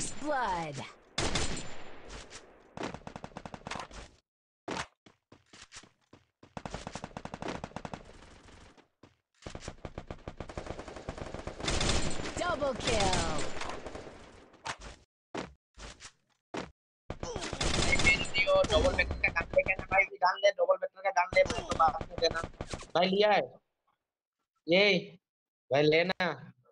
First blood. Double kill. Double vector का gun लेके ना भाई जान ले डबल वेक्टर का गन ले मैं तो बात नहीं देना भाई लिया है ये भाई लेना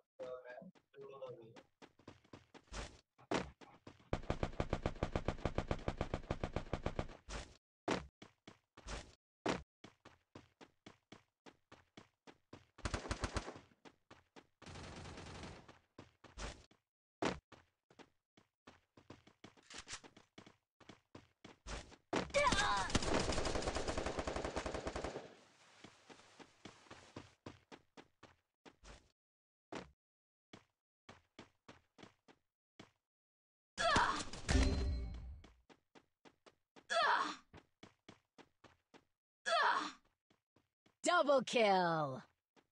Double kill.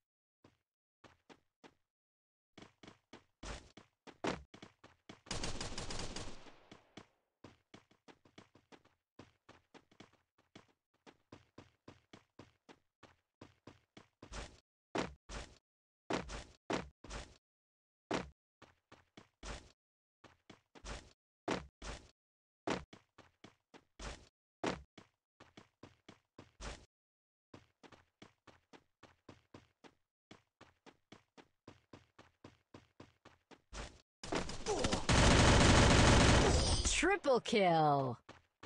Triple kill.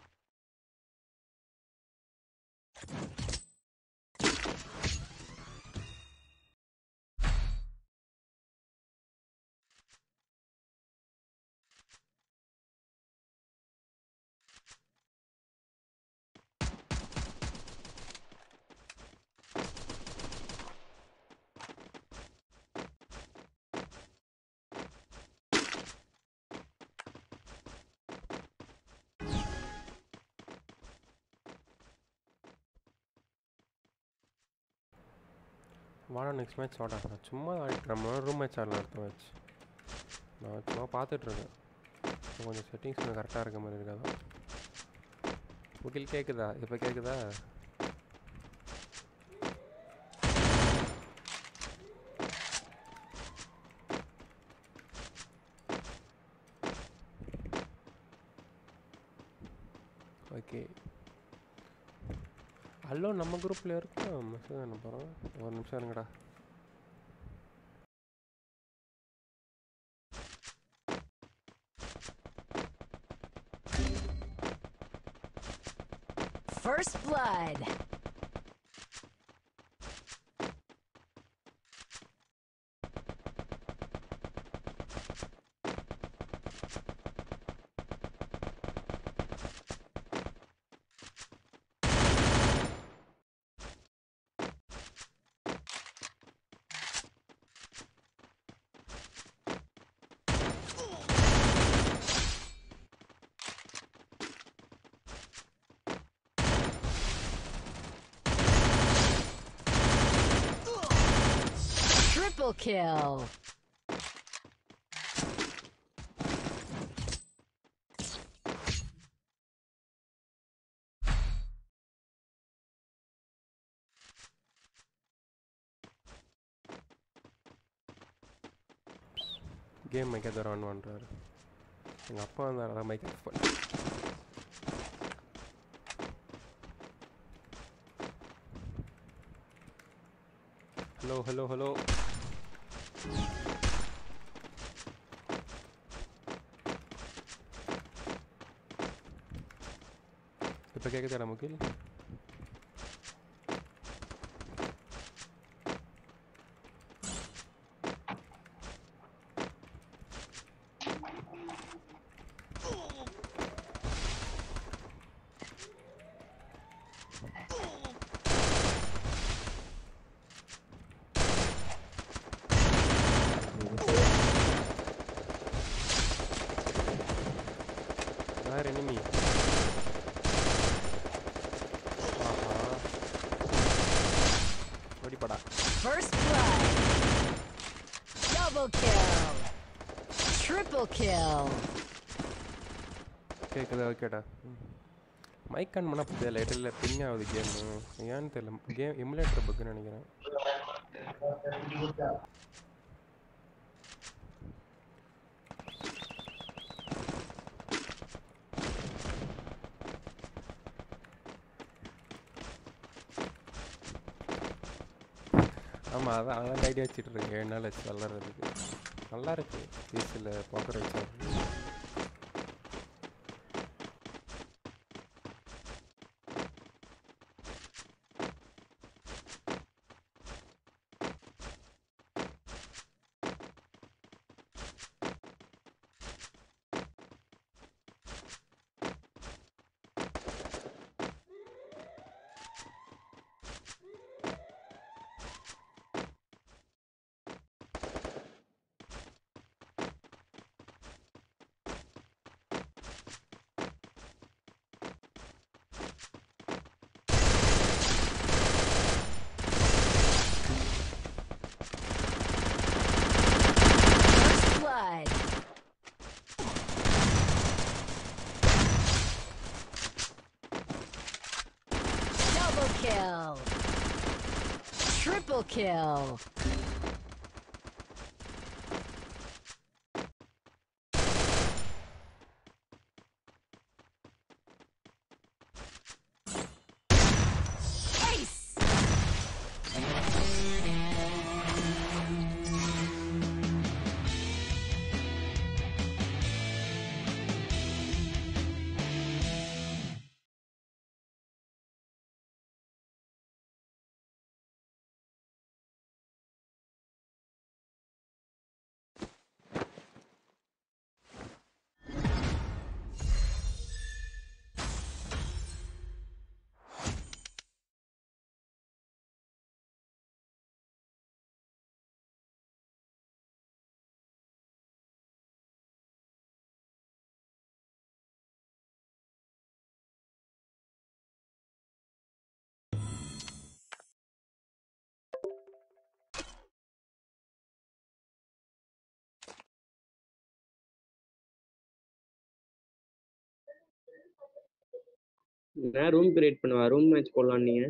வாடா நெக்ஸ்ட் மேட்ச் வாடா நான் சும்மா ஆடிட்டு நம்ம ரூம் மேட்ச் ஆடலாம் அடுத்த மேட்ச் நான் சும்மா பார்த்துட்ருக்கேன் கொஞ்சம் செட்டிங்ஸ் கொஞ்சம் கரெக்டாக இருக்க மாதிரி இருக்காதா முகில் கேட்குதா இப்போ கேட்குதா ஓகே ஹலோ நம்ம குரூப்பில் இருக்கா மெசேஜ் அனுப்புகிறோம் ஒரு நிமிஷம் இருங்கடா First blood. Triple kill. Game மைக்கே தர ஆன் பண்ணுறாரு எங்கள் அப்பா வந்தார் அதான் மைக் ஆஃப் பண்ண ஹலோ ஹலோ ஹலோ இப்போ கேட்குதாடா முகில் யார் enemy ஆஹா ஓடிப்படா First blood. Double kill. Triple kill. கேட்குதா ஓகேடா மைக் ஆன் பண்ணால் பற்றியா லைட்டில் பிங் ஆகுது கேமு ஏன்னு தெரியல கேம் எமுலேட்டர் புக்குன்னு நினைக்கிறேன் ஆமாம் அதான் அதான் ஐடியா வச்சுட்டு இருக்கேன் ஏழு நாள் வச்சு விளாட்றதுக்கு நல்லா இருக்கு பீஸில் பாக்கர் வச்சு First blood. Double kill. Triple kill. Ace. நான் ரூம் கிரியேட் பண்ணுவா ரூம் மேட்ச் போடலாம் நீங்க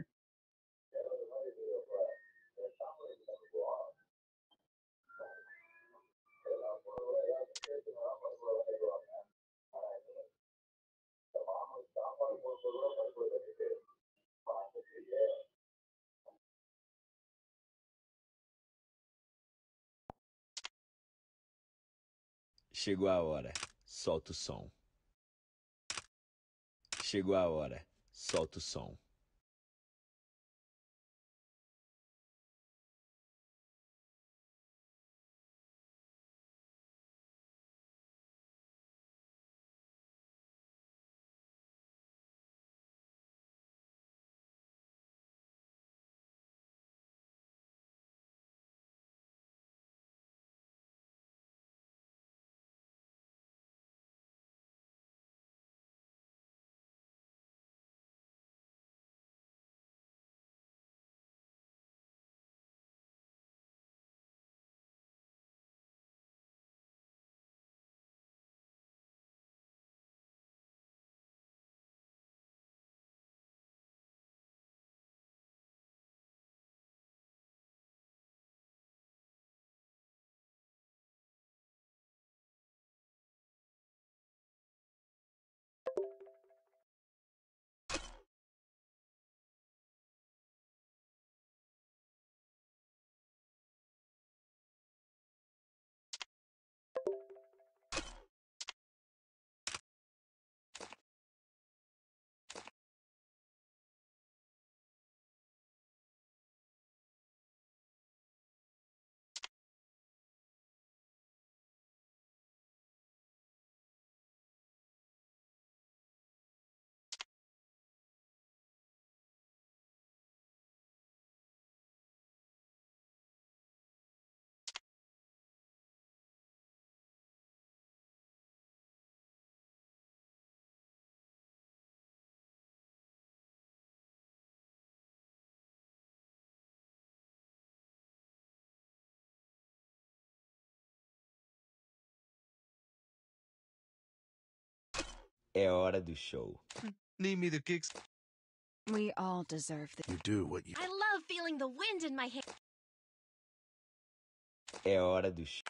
Chegou a hora, solta o som. Chegou a hora, solta o som. É hora do show. Need me the kicks? We all deserve this. You do what you. I love feeling the wind in my hair. É hora do show.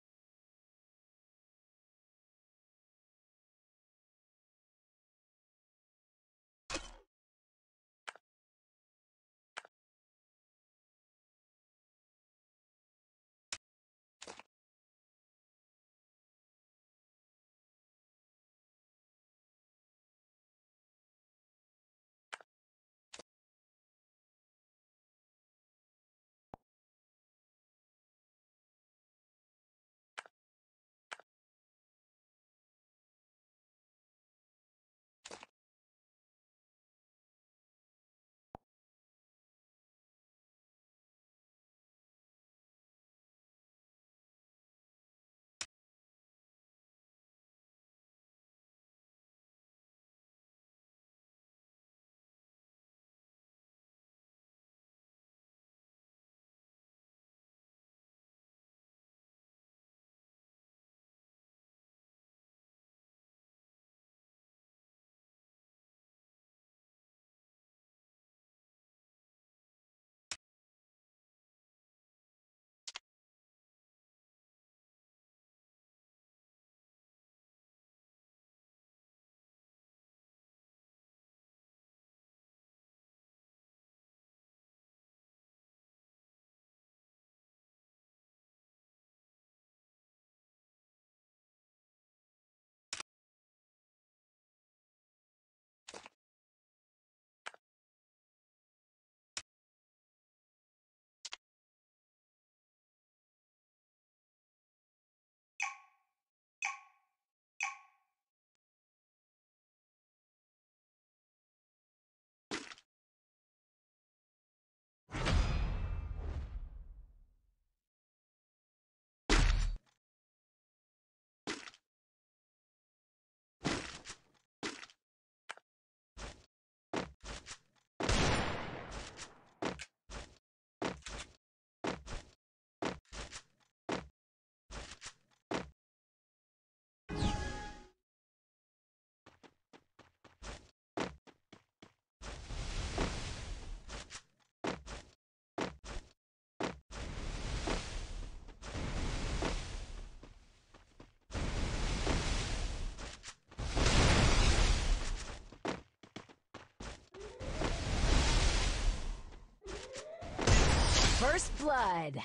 First blood.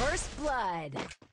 First blood.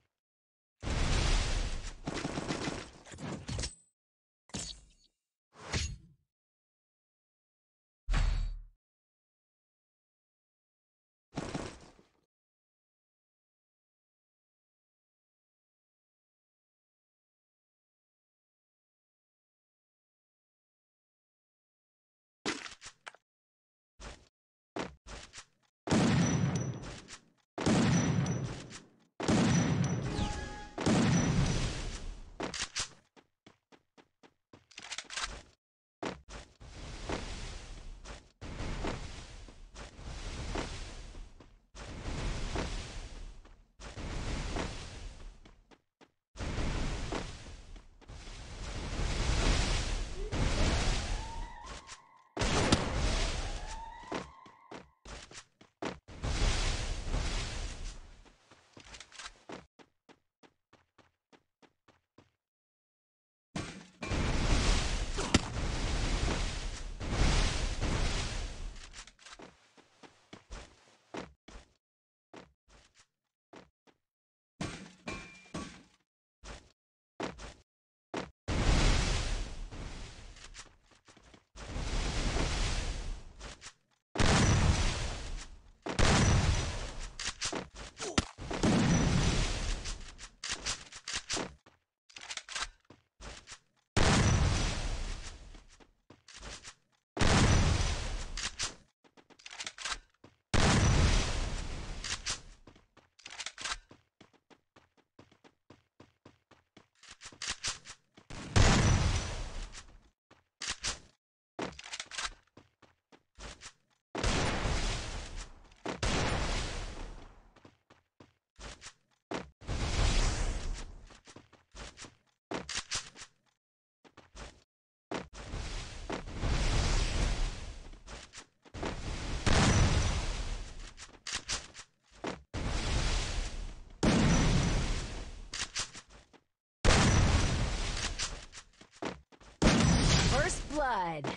First blood.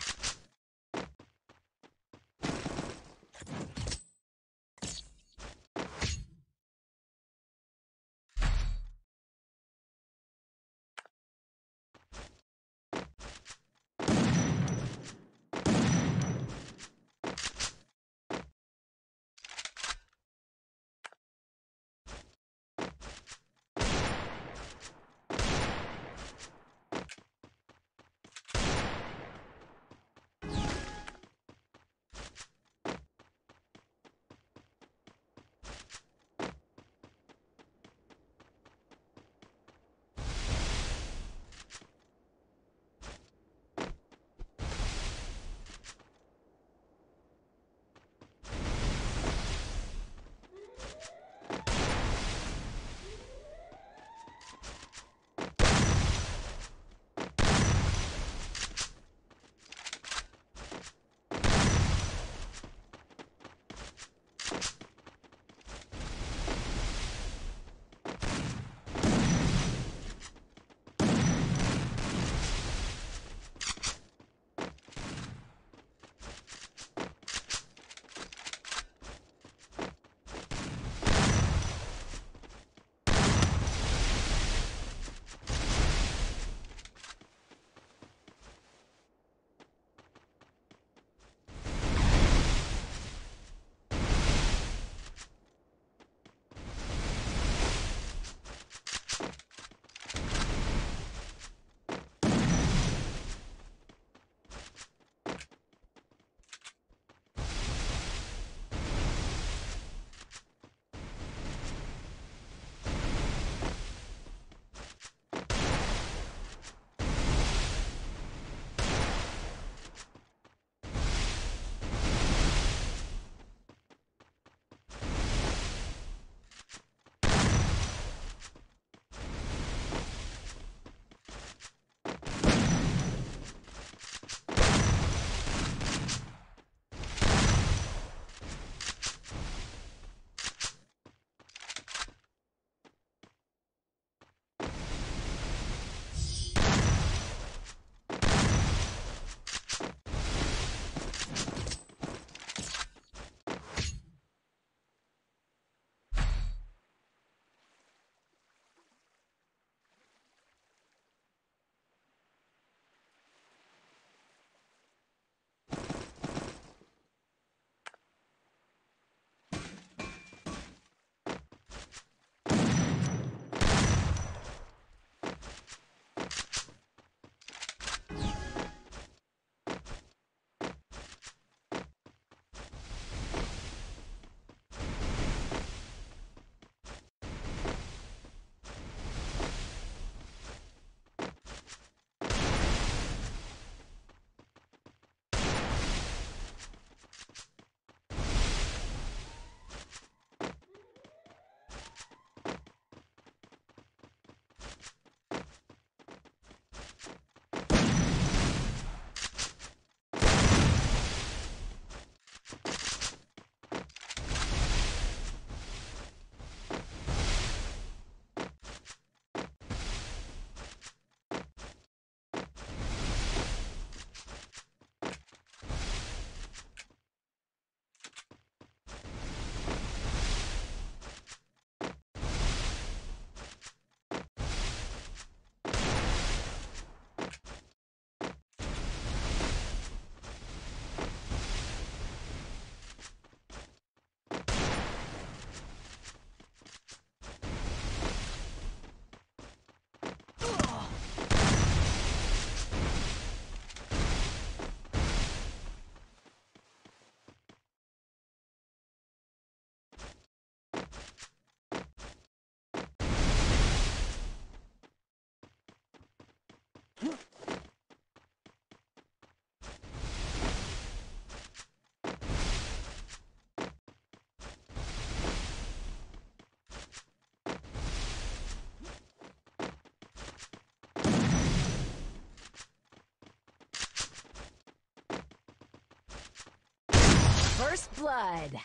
First blood.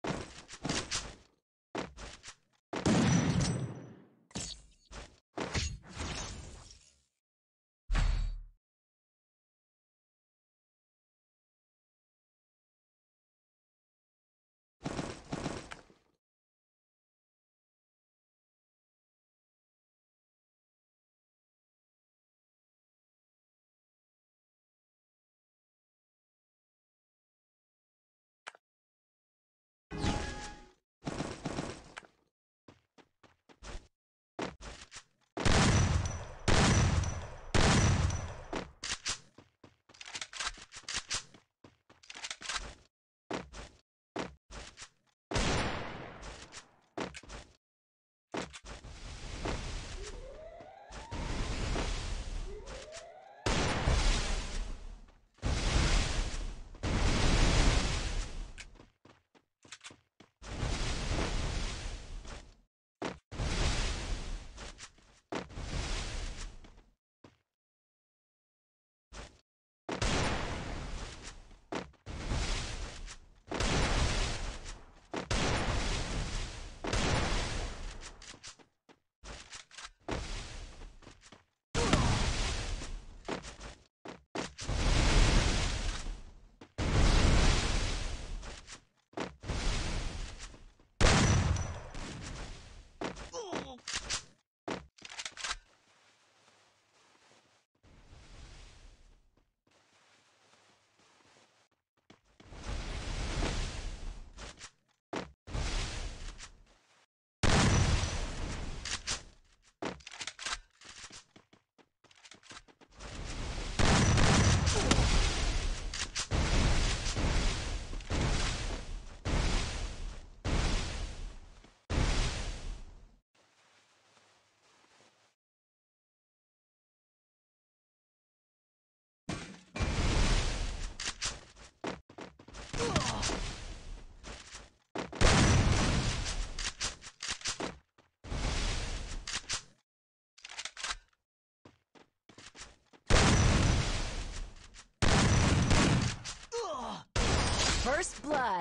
First blood.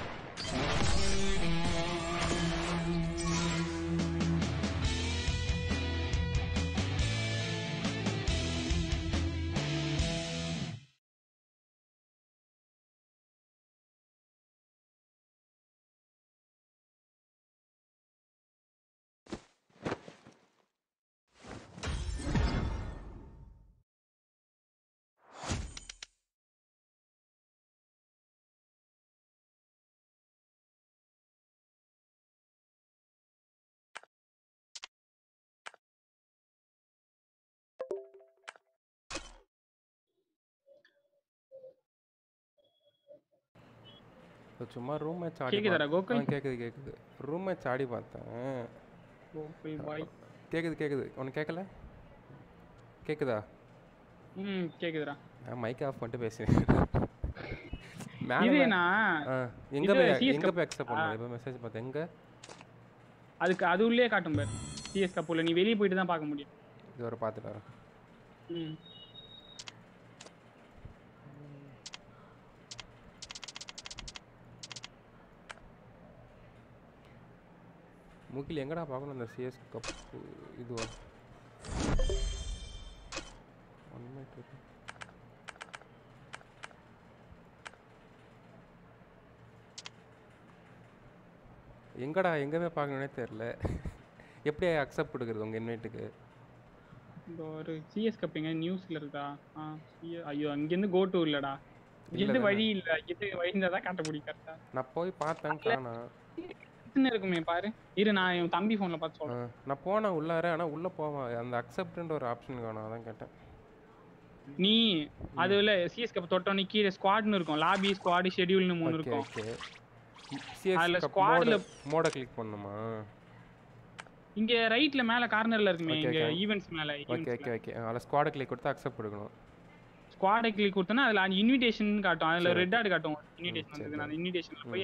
இப்போ சும்மா room match ஆடி கேக்குதாடா, பார்த்தேன். கோகுல்? ஆ கேட்குது கேட்குது room match ஆடி பார்த்தேன் கோகுல் பாய் கேட்குது கேட்குது உனக்கு கேட்கல கேட்குதா ம் கேக்குதுடா நான் மைக் ஆஃப் பண்ணிட்டு பேசுறேன் மேலே இது மே- நான் ஆ எங்கே இது போய் CS எங்கே cup. போய் அக்செப்ட் பண்ண இப்போ மெசேஜ் பார்த்தேன் எங்கே அதுக்கு அது உள்ளே காட்டும் பாரு சிஎஸ் கப்புல நீ வெளியே போயிட்டு தான் பார்க்க முடியும் இது ஒரு பார்த்துட்டு வரேன் ம் முகில் எங்கடா பார்க்கணும் இந்த சிஎஸ் கப் இதுவா ஒன் மினிட் இருக்கு எங்கடா எங்கேயுமே பார்க்கணுன்னே தெரில எப்படி அக்செப்ட் கொடுக்குறது உங்கள் இன்வைட்டுக்கு இந்த ஒரு சிஎஸ் கப் எங்க நியூஸ்ல இருக்கா ஆ CS ஐயோ அங்கேருந்து கோ டு இல்லடா இங்கேருந்து தானே? வழி இல்ல இங்கேருந்து வழி இருந்தா தான் காட்ட முடியும் கரெக்டா நான் போய் பார்த்தேன் காணா சின்ன இருக்குமே பாரு இரு நான் என் தம்பி ஃபோன்ல பார்த்து சொல்றேன் நான் போனேன் உள்ளார ஆனால் உள்ளே போவேன் அந்த அக்செப்ட்ன்ற ஒரு ஆப்ஷன் காணும் அதான் கேட்டேன் நீ அதுல சிஎஸ் கப் தொட்டோன்னே கீழே ஸ்குவாட்னு இருக்கும் லாபி ஸ்குவாட் ஷெட்யூல்னு மூணு ஓகே இருக்கும் ஓகே அதுல சிஎஸ் squad ல- மோட கிளிக் பண்ணுமா இங்க ரைட்ல மேல கார்னர்ல இருக்குமே Okay, இங்க okay. ஈவென்ட்ஸ் மேல ஓகே ஓகே ஓகே அதில் ஸ்குவாடு கிளிக் கொடுத்து அக்செப்ட் கொடுக்கணும் ஸ்குவாடை கிளிக் கொடுத்தனா அதுல இன்விடேஷன் காட்டும் அதுல சரி. ரெட் ஆட் காட்டும் இன்விடேஷன் சரி, வந்தது அந்த சரி. இன்விடேஷன்ல போய்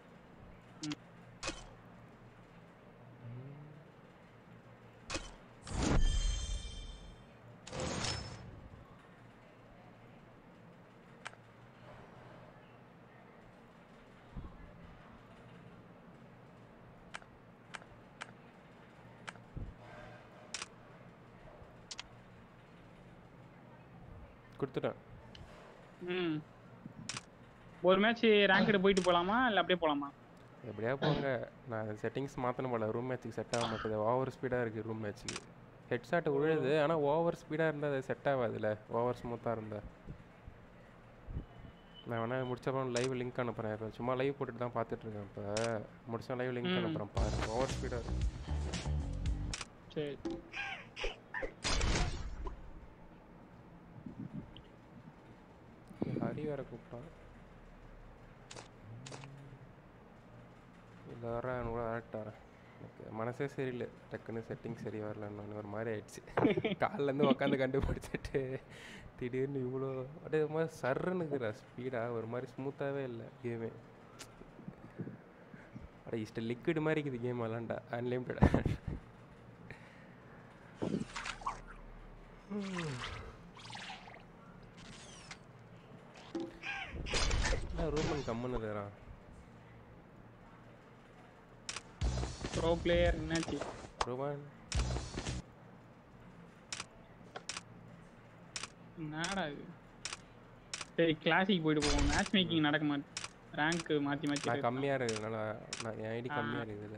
கொடுத்துட்டேன் ம் ஒரு மேட்ச் ரேங்க்டு போயிட்டு போலாமா இல்ல அப்படியே போலாமா எப்படியா போங்க நான் செட்டிங்ஸ் மாற்றணும் போல ரூம் மேட்ச்சுக்கு செட் ஆக மாட்டேது ஓவர் ஸ்பீடாக இருக்குது ரூம் மேட்ச்சுக்கு ஹெட்ஷாட் விழுது ஆனால் ஓவர் ஸ்பீடாக இருந்தால் அது செட் ஆகாதுல்ல ஓவர் ஸ்மூத்தாக இருந்தால் நான் வேணா முடிச்சப்பறம் லைவ் லிங்க் அனுப்புகிறேன் இப்போ சும்மா லைவ் போட்டுட்டு தான் பார்த்துட்டு இருக்கேன் இப்போ முடிச்சா லைவ் லிங்க் ம். அனுப்புகிறேன் பாருங்க ஓவர் ஸ்பீடாக இருக்கு சரி ஹரி வேற கூப்பிட்டான் இல்லை வர கூட ஆக்டாரன் எனக்கு மனசே சரியில்லை டக்குன்னு செட்டிங் சரி வரலன்னு ஒரு மாதிரி ஆயிடுச்சு காலிலேருந்து உட்காந்து கண்டுபிடிச்சிட்டு திடீர்னு இவ்வளோ அப்படியே ஒரு மாதிரி சர்றனுக்குற ஸ்பீடாக ஒரு மாதிரி ஸ்மூத்தாகவே இல்லை கேமே அட இஷ்ட லிக்விட் மாதிரி இருக்குது கேம் விளாண்டா அன்லிமிட்டட் ரூமன் கம்முன்னு இருக்கிறான் ப்ரோ பிளேயர் என்னாச்சு ரூமன் என்னடா இது சரி கிளாசிக் போயிட்டு போவோம் மேட்ச் மேக்கிங் நடக்க மாட்டேன் ரேங்க் மாத்தி மாத்தி நான் இருக்கு. கம்மியாக இருக்கிறதுனால நான் என் ஐடி ஆ. கம்மியாக இருக்குது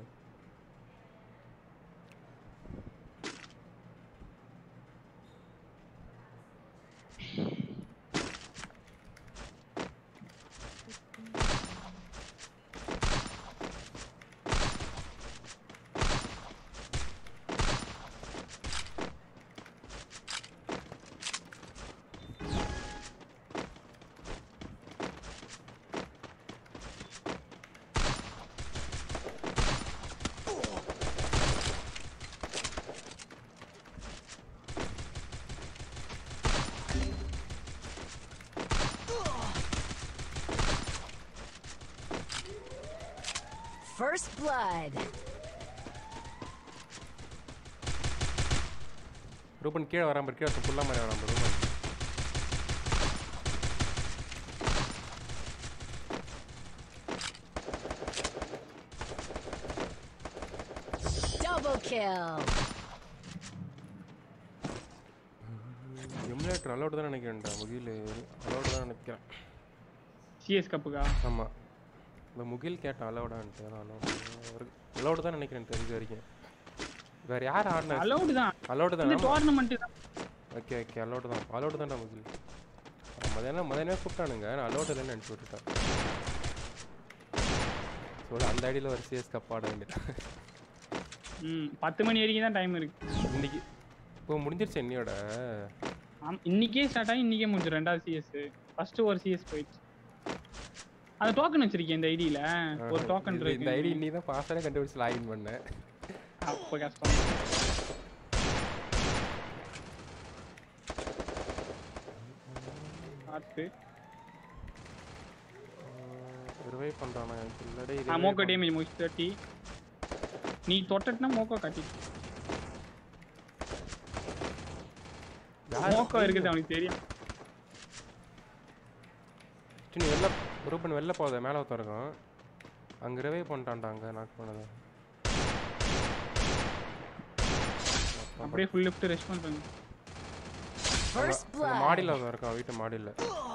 First blood. ரூபன் கீழே வராம இரு, கீழே ஃபுல்லாக மாதிரி வராம இரு, Ruban Double kill. Emulator allowed தான் நினைக்கிறேன்டா முகில் அலௌட் தான் நினைக்கிறேன் சிஎஸ் கப்புக்கா ஆமாம் இந்த முகில் கேட்டான் அலௌடான்ட்டு அலௌடு தான் நினைக்கிறேன் தெரிஞ்ச வரைக்கும் வேறு யார் ஆடினா அலௌடு தான் அலௌடு இந்த தான் டோர்னமெண்ட் தான் ஓகே ஓகே அலௌடு தான் அலௌடு தான்டா முகில் அவன் மதியானம் மதியானமே கூப்பிட்டானுங்க நான் அலௌடு இல்லைன்னு நினச்சி விட்டுட்டேன் சொல்ல அந்த ஐடியில் ஒரு சிஎஸ் கப் ஆட வேண்டியது ம் பத்து மணி வரைக்கும் தான் டைம் இருக்கு இன்னைக்கு இப்போ முடிஞ்சிருச்சு என்னையோட ஆம் இன்னைக்கே ஸ்டார்ட் ஆகி இன்னைக்கே முடிஞ்சு ரெண்டாவது சிஎஸ் ஃபர்ஸ்ட் ஒரு சிஎஸ் போயிடுச்சு அந்த டோக்கன் வச்சிருக்கேன் இந்த ஐடியில ஒரு டோக்கன் இந்த- இந்த ஐடி இருக்கு இன்னி தான் பாஸ்வேர்டே கண்டுபிடிச்சு லாகின் பண்ணேன் அப்போ கஷ்டம் பார்த்து ரிவைவ் பண்ணுறானா எனக்கு இல்லடே ஆ மோக்கோ டேமேஜ் முடிச்சு தேர்ட்டி நீ தொட்டட்னா மோக்கோ கட்டி மோக்கோ இருக்குது அவனுக்கு தெரியும் நீ வெளில ரூபன் வெளில போகாத மேலே ஒருத்தன் இருக்கான் அங்கே ரிவைவ் பண்ணிட்டான்டா அங்கே நாக் பண்ணது அப்படியே ஃபுல் லிஃப்ட் ரெஸ்பாண்ட் பண்ணு First blood. மாடியில் ஒருத்தன் இருக்கான் வீட்டு மாடியில்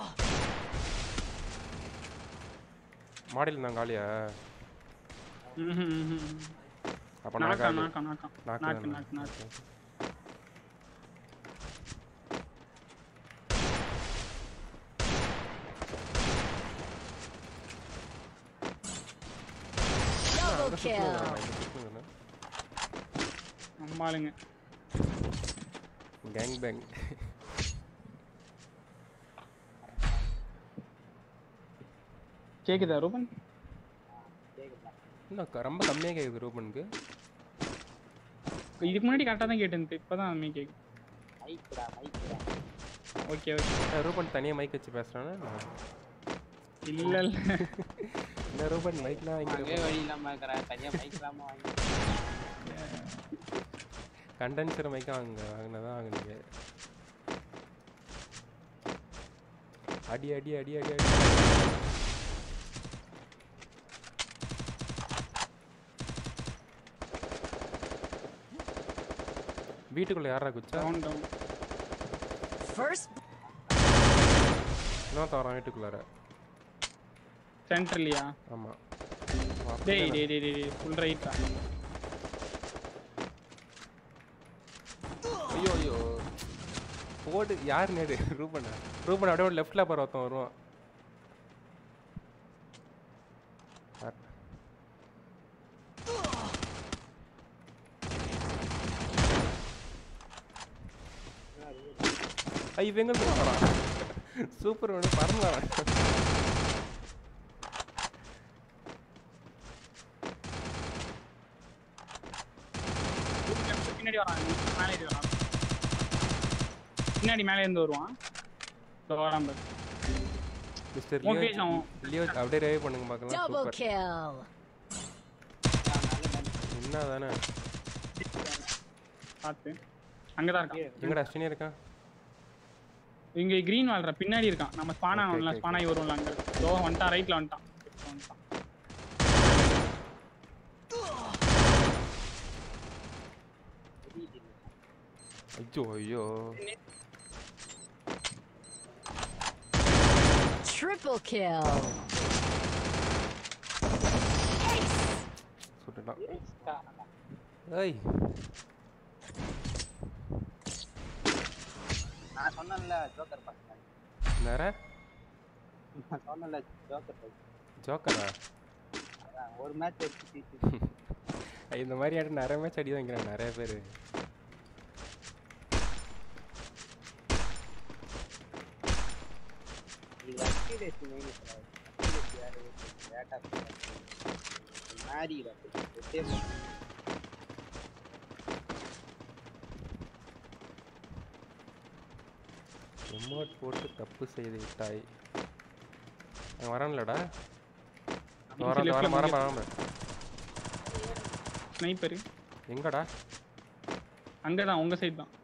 மாடியில் நான் காலியா ம்ஹும், ம்ஹும். அப்போ நான் நாக்கா காலி நாக்கா நாக்கா நாக்கு நாக்கு தானே? நாக்கு நாக்கு Okay. Double அங்க kill. சுத்துறான், இங்க சுத்துறான். நம்மாளுங்க கேங் பேங் கேக்குதா ரூபன் இன்னும் க- ரொம்ப கம்மியாக கேட்குது ரூபனுக்கு இதுக்கு முன்னாடி கரெக்டாக தான் கேட்டு இப்போதான் அதுமே கேக்கு மைக்டா மைக்டா ஓகே ஓகே நான் ரூபன் தனியாக மைக் வச்சு பேசுகிறேன்னா இல்ல இல்ல இந்த ரூபன் மைக்லாம் அங்கே வாங்கி வழி இல்லாம இருக்கிறேன் தனியா மைக் இல்லாம வாங்கி கண்டென்சர் மைக்கா வாங்க வாங்கினதான் வாங்கினீங்க அடி அடி அடி அடி அடி வீட்டுக்குள்ள யாரா குச்சா டவுன் டவுன் First இன்னும் தவறான் வீட்டுக்குள்ளார சென்ட்ரலியா ஆமா டேய் டேய் டேய் டேய் ஃபுல் ரைட்டா ஐயோ ஐயோ போடு யார் நேரு ரூபனா ரூபன் அப்படியே லெஃப்ட்ல பாரு ஒருத்தன் வருவான் யார்? ஐய் இவங்க போறான் சூப்பர் ஒன்று பறந்தான் பின்னாடி வரான் மேலே ஏறி வரான் பின்னாடி மேலே இருந்து வருவான் இதோ வரான் பாரு மிஸ்டர் Okay, லியோ அவன். லியோ அப்படியே ரேவ் பண்ணுங்க பார்க்கலாம் double சூப்பர் kill. என்ன தானே பார்த்து அங்கதான் இருக்கான் எங்கடா அஸ்வினி இருக்கான் இங்க கிரீன் வாழ்ற பின்னாடி இருக்கான் நம்ம ஸ்பான் Okay, ஆனோம்ல okay, ஸ்பான் ஆகி வருவோம்ல அங்க இதோ வந்துட்டான் ரைட்ல வந்துட்டான் வந்துட்டான் ஐயோ ஐயோ Triple kill. Ace. சுட்டுட்டான் ஏய் நான் சொன்னேன்ல ஜோக்கர் பசங்க நேர நான் சொன்னேன்ல ஜோக்கர் பசங்க ஜோக்கரா அதான் ஒரு மேட்ச் வச்சு தீர்த்து இந்த மாதிரி ஆட்டு நிறைய மேட்ச் அடி வாங்கிறாங்க நிறைய பேர் இது அக்யூரேசி மெயின் அக்யூரேசி யாரு டேட்டா மேரியில ஒட்டே எமோட் போட்டு தப்பு செய்து விட்டாய் அவன் வரான்லடா வரான் வரான் வரான் வரான் ஸ்னைப்பர் எங்கடா அங்கதான் உங்க சைடு தான்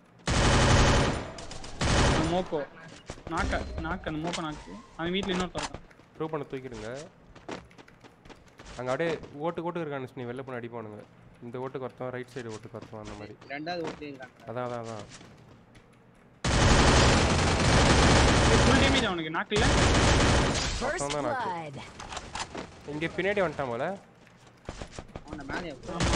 அந்த மோக்கோ நாக்க நாக்கு அந்த மோக்கோ நாக்கு அவன் வீட்ல இன்னொருத்தன் இருக்கான் ப்ரூவ் பண்ண தூக்கிடுங்க அங்கே அப்படியே ஓட்டு ஓட்டு இருக்கானு நீ வெளில போன அடிப்பானுங்க இந்த ஓட்டுக்கு ஒருத்தன் ரைட் சைடு ஓட்டுக்கு ஒருத்தன் அந்த மாதிரி ரெண்டாவது ஓட்டையும் காட்டுறேன் அதான் அதான் அதான் ஃபுல் டேமேஜ் அவனுக்கு நாக்கு இல்ல First தான் நாக்கு. blood. இங்கே பின்னாடி வந்துட்டான் போல அவனை மேலே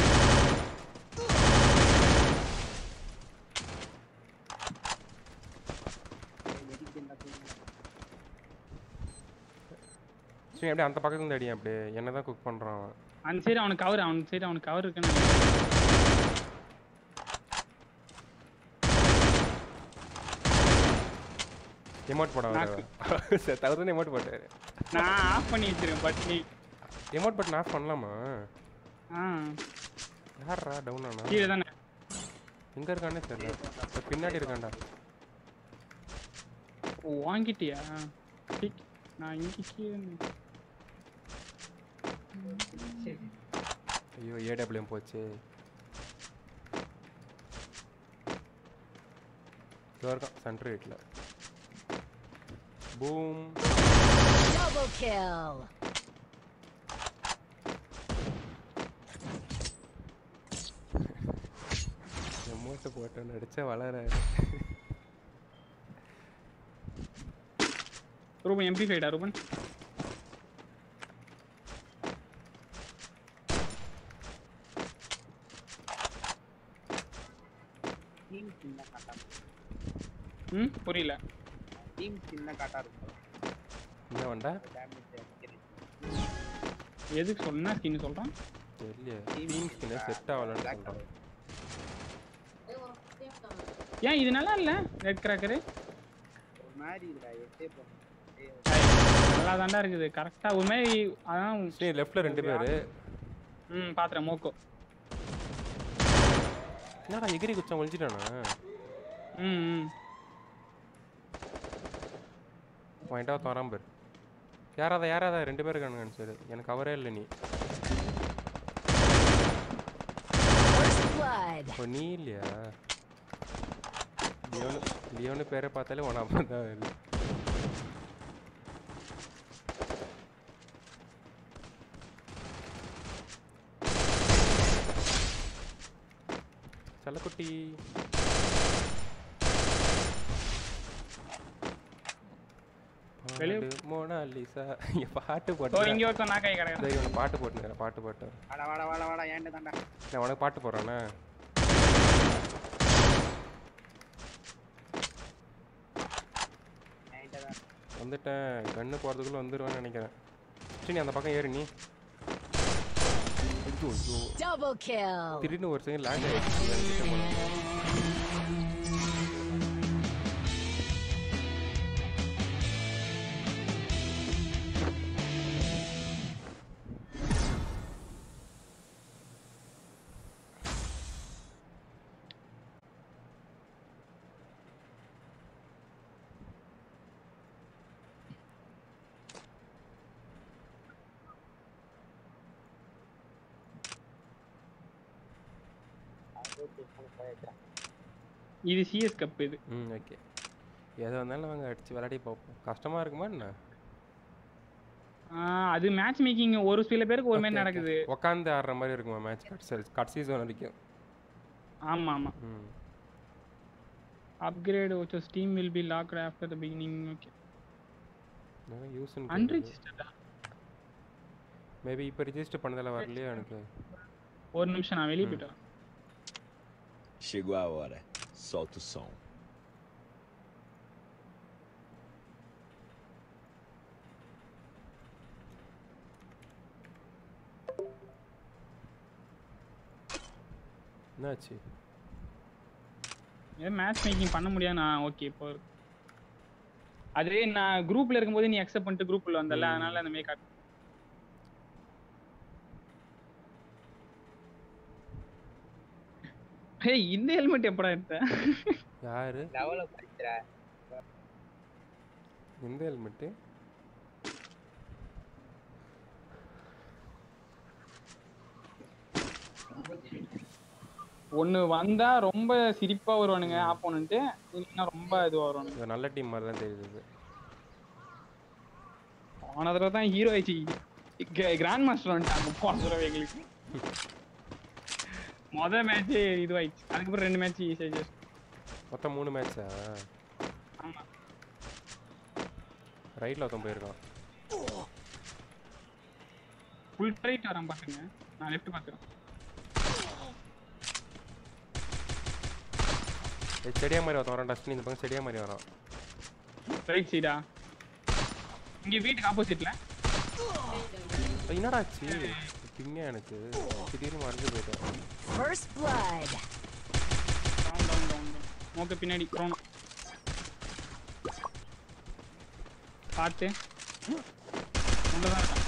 சரி அப்படியே அந்த பக்கத்துல இருந்து அடியேன் அப்படியே என்ன தான் குக் பண்ணுறான் அவன் அந்த சைடு அவனுக்கு கவர் அவன் சைடு அவனுக்கு கவர் இருக்குன்னு நினைக்கிறேன். எமோட் போட நாக்கு. சரி தவிர எமோட் போட்டாரு நான் ஆஃப் பண்ணி வச்சிருக்கேன் பட் நீ எமோட் பட்டன் ஆஃப் பண்ணலாமா ஆ யாரா டவுன் ஆனா கீழே தானே எங்க இருக்கானே தெரியல இப்ப பின்னாடி இருக்கான்டா ஓ வாங்கிட்டியா டிக். நான் இங்க கீழே இருந்தேன். ஐயோ ஏடபிள்யூஎம் போச்சு இதோ இருக்கான் சென்டர் வீட்டில் பூம் Double kill. எமோட்டை போட்டோன்னு அடிச்சா வளர ரூபன் எம்பி ஃபைடா ரூபன் டீம் சின்ன காட்டா ம் புரியல டீம் சின்ன காட்டா இருக்கும் என்ன வேண்டா டேமேஜ் அக்யூரேசி எதுக்கு சொன்னா ஸ்கின் சொல்றான் தெரியல டீம் ஸ்கின் செட் ஆகலன்னு சொல்கிறான் ஏன் இது நல்லா இல்ல ரெட் கிராக்கரு ஒரு மாதிரி இல்லடா எட்டே போகணும் நல்லா தாண்டா இருக்குது கரெக்டா ஒரு மாதிரி அதான் சரி லெஃப்ட்ல ரெண்டு பேர் ம் பாத்துறேன் மோக்கோ என்னடா எகிரி குச்சான் ஒழிஞ்சிட்டானா ம் ம் பாயிண்டா தரான் பேர் யாராதா யாராதா ரெண்டு பேர் இருக்கானுங்க சரி எனக்கு அவரே இல்லை நீ First blood. ஓ நீ இல்லையா லியோனு லியோனு பேரை பார்த்தாலே ஒன் அப்புறம் தான் வருது செல்லக்குட்டி வெளிய- பாடு மோனாலிசா இங்க பாட்டு ஓ போட்டு இங்க ஒருத்தன் நாக்காய் கிடக்குறான் சரி உனக்கு பாட்டு போட்டுக்கிறேன் பாட்டு போட்டு வாடா வாடா வாடா வாடா ஏன்டா தாண்டா நான் உனக்கு பாட்டு போடுறேண்ணே ஏன்டா தான் வந்துட்டேன் கண்ணு போகிறதுக்குள்ளே வந்துடுவேன்னு நினைக்கிறேன் சரி நீ அந்த பக்கம் ஏறு நீ ஐயோ ஐயோ Double kill. திடீர்னு ஒரு செகண்ட் லேண்ட் ஆகிடுச்சு இது சிஎஸ் கப் இது ம் ஓகே எதை வந்தாலும் நாங்கள் அடித்து விளையாடி பார்ப்போம் கஷ்டமாக இருக்குமா என்ன ஆ, அது மேட்ச் மேக்கிங் ஒரு சில பேருக்கு ஒரு மாதிரி நடக்குது உட்காந்து ஆடுற மாதிரி இருக்குமா மேட்ச் கட் கடைசி ஜோன் வரைக்கும் ஆமா ஆமா ம் அப்கிரேட் ஓச்சோ Steam will be locked after the beginning okay use அன்ரிஜிஸ்டர்டா மேபி இப்போ ரிஜிஸ்டர் பண்ணதில் வரலையோ எனக்கு ஒரு நிமிஷம் நான் வெளியே போயிட்டேன் Chegou a hora. Solta o som. என்னாச்சு ஏன் மேட்ச் மேக்கிங் பண்ண முடியாது நான் ஓகே இப்போ அது நான் குரூப்ல இருக்கும்போது நீ அக்செப்ட் பண்ணிட்டு குரூப்ல வந்தல ம். அதனால அந்த மாதிரி காட்டு ஹேய் இந்த ஹெல்மெட் எப்படா எடுத்த யாரு லெவல படிக்கிற எந்த ஹெல்மெட்டு ஒண்ணு வந்தா ரொம்ப சிரிப்பா வருவானுங்க ஆப்போனன்ட்டு இல்லைன்னா ரொம்ப இதுவா வருவானுங்க இது நல்ல டீம் மாதிரி தான் தெரியுது இது. போன தடவை தான் ஹீரோ ஆயிடுச்சு கிராண்ட் மாஸ்டர் வந்துட்டாங்க போன தடவை எங்களுக்கு மொதல் மேட்ச் இதுவாயிடுச்சு அதுக்கப்புறம் ரெண்டு மேட்ச் ஈஸியாக மொத்தம் மூணு மேட்ச்சா ஆமா ரைட்டில் ஒருத்தன் போயிருக்கான் ஃபுல் ரைட் வரான் பாத்துங்க நான் லெஃப்ட் பாத்துறேன் ஏய், செடியா மாதிரி ஒருத்தன் வரான் டஸ்டின் இந்த பக்கம் செடியா மாதிரி வரான் ரைட் சைடா இங்க வீட்டுக்கு ஆப்போசிட்ல ஏய், என்னடா ஆச்சு பிங்க எனக்கு திடீர்னு மறைஞ்சு போயிட்டேன் First blood. Down down down மோக்க பின்னாடி குரோனா பார்த்து உள்ளதான் இருக்கான்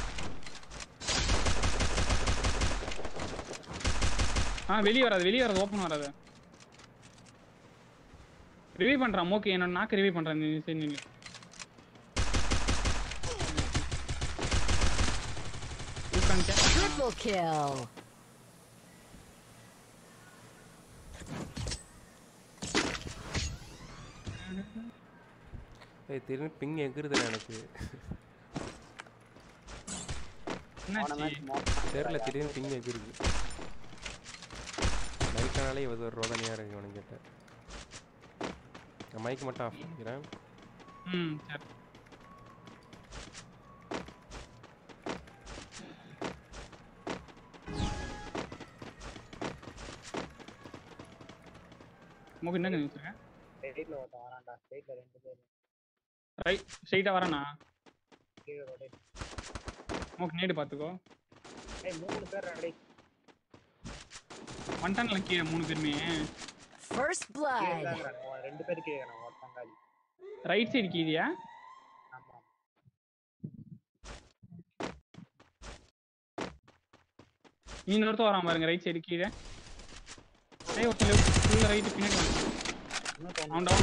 ஆ வெளியே வராது வெளியே வராது ஓப்பன் வராது ரிவ்யூ பண்றான் மோக்கு என்னோட நாக்கு ரிவ்யூ பண்றான் நீ சரி நீங்க Triple kill. ஏய் திடீர்னு பிங் எகுறுதுல எனக்கு என்னாச்சு தெரியல திடீர்னு பிங் எகுறுது மைக்கானாலே இது ஒரு ரோதனையாக இருக்கு உனக்கு கிட்ட நான் மைக் மட்டும் ஆஃப் பண்ணிக்கிறேன் ம் சரி மோக்கு என்ன வச்சிருக்கேன் ஸ்ட்ரெயிட்ல ஒருத்தன் வரான்டா ஸ்ட்ரெயிட்ல ரெண்டு பேர் ரைட் ஸ்ட்ரைட்டா வரேனா கீழே rotate. மோக்கு நேடு பாத்துக்கோ ஏய் மூணு பேர் ரெடி வந்துட்டான்ல கீழே மூணு பேருமே First blood. ரெண்டு பேர் கீழே இருக்கானுங்க, ஒருத்தன் காலி ரைட் சைடு கீதியா ஆமா இன்னொருத்தர் வரான் பாருங்க ரைட் சைடு கீழே ஏய் ஒருத்தன் லெஃப்ட் ஃபுல்லா ரைட் பின்னாடி வந்தான். அவன் டவுன்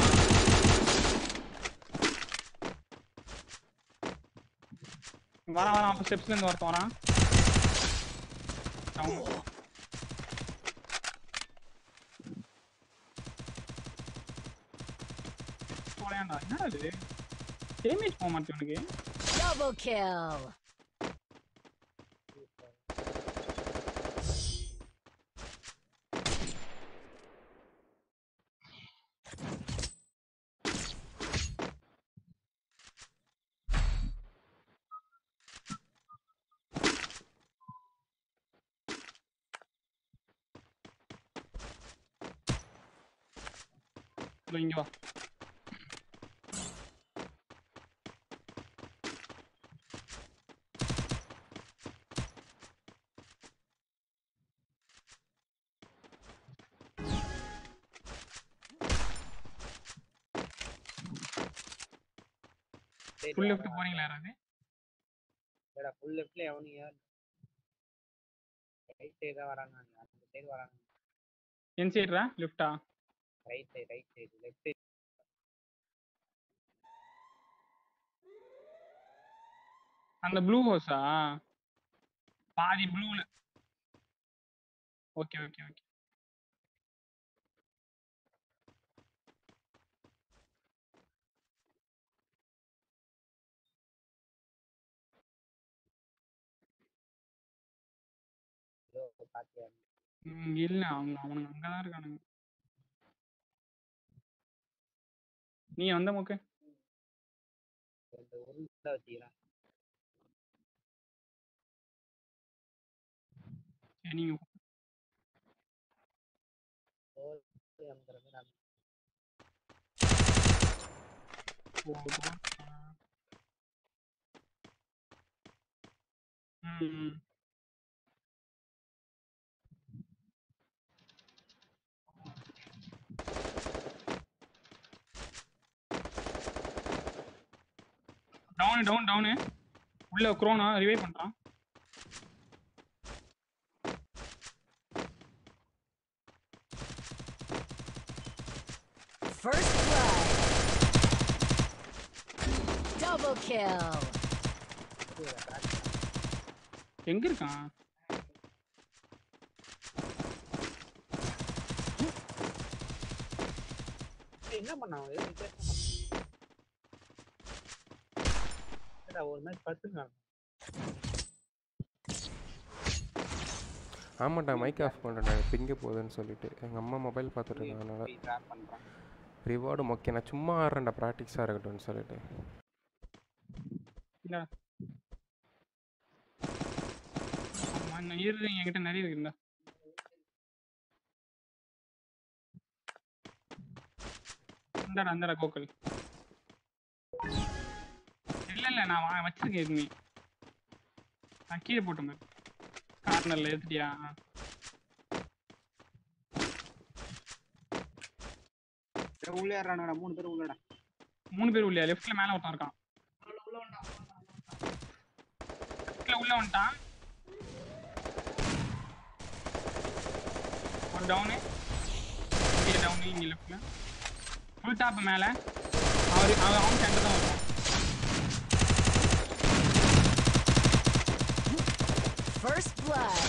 வரான் வரான் அப்ப ஸ்டெப்ஸ்ல இருந்து ஒருத்தன் வரான் டவுன் போலையாண்டா என்னடா இது டேமேஜ் போக மாட்டேன் உனக்கு Double kill. இதோ இங்க வா ஃபுல் லெஃப்ட் போறீங்களா யாராவது ஃபுல் லெஃப்ட்ல எவனுங்க ரைட் சைடு தான் வராங்க அந்த சைடு வராங்க என் சைடுரா லெஃப்டா right side right side left side அந்த ப்ளூ ஹவுஸா பாதி ப்ளூல ஓகே ஓகே ஓகே பாத்தியா ம் இல்ல அவங்க அவனுங்க அங்கதான் இருக்கானுங்க நீ வந்த மோக்கு இந்த உருண்டை வச்சுக்கிறேன் சரி நீங்க போ- போ. ம் டவுனு டவுன் டவுனு உள்ள குரோனா ரிவைவ் பண்றான் First blood. Double kill. எங்க இருக்கான் என்ன பண்ணாங்க எதுவும் வித்தியாசமா பண்ணாங்க. ஒரு மேட்ச் பத்துங்க ஆமாண்டா மைக் ஆஃப் பண்ணுறேன்டா பிங்க போகுதுன்னு சொல்லிட்டு எங்கள் அம்மா மொபைல் பார்த்துட்டு இருந்ததுனால ட்ராப் பண்றான் ரிவார்டு ஓகே நான் சும்மா ஆடுறேன்டா ப்ராக்டிஸாக இருக்கட்டும்னு சொல்லிட்டு இல்ல ஆமா, இன்னும் இரு என்கிட்ட நிறைய இருக்குல்ல இந்தாடா இந்தாடா கோக்கல் இல்ல இல்ல நான் வா- வச்சிருக்கேன் எதுவுமே நான் கீழே போட்டேன் கார்னர்ல எடுத்துட்டியா உள்ள ஏறானுடா மூணு பேர் உள்ளடா மூணு பேர் உள்ளே லெஃப்ட்ல மேல ஒருத்தன் இருக்கான் லெஃப்ட்ல உள்ள வந்துட்டான் ஒரு டவுனு இங்கே டவுனு இங்கே லெஃப்ட்ல ஃபுல் டாப் மேல அவர் அவர் அவன் சென்டர் தான் வருவான் First blood.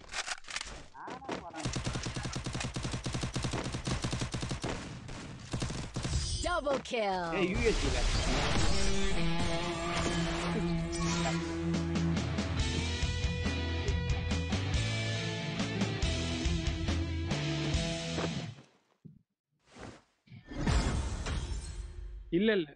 Double kill. ஏய் யூஎஸ்பில இல்ல இல்ல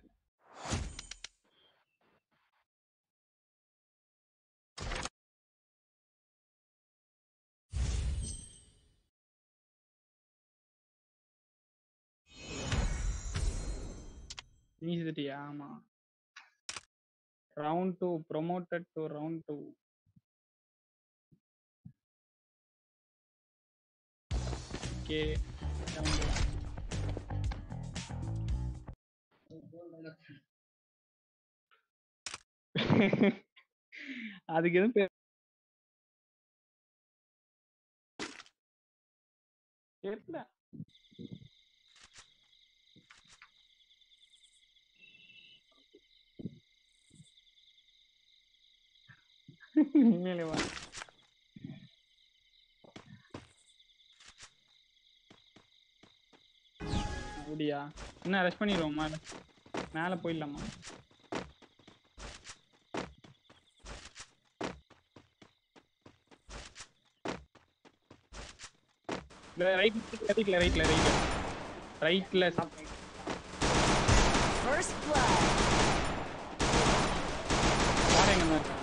நீ செத்துட்டியா ஆமா round two promoted to round two okay அதுக்கு எதுவும் தெரியல உண்மையிலே வா அப்படியா என்ன ரெஸ்ட் பண்ணிடுவோமா மேலே போயிடலாமா ரைட் ரைட்ல ரைட்ல ரைட்ல ரைட்ல சாப்பிட்டு First blood. வேற எங்க இருக்கா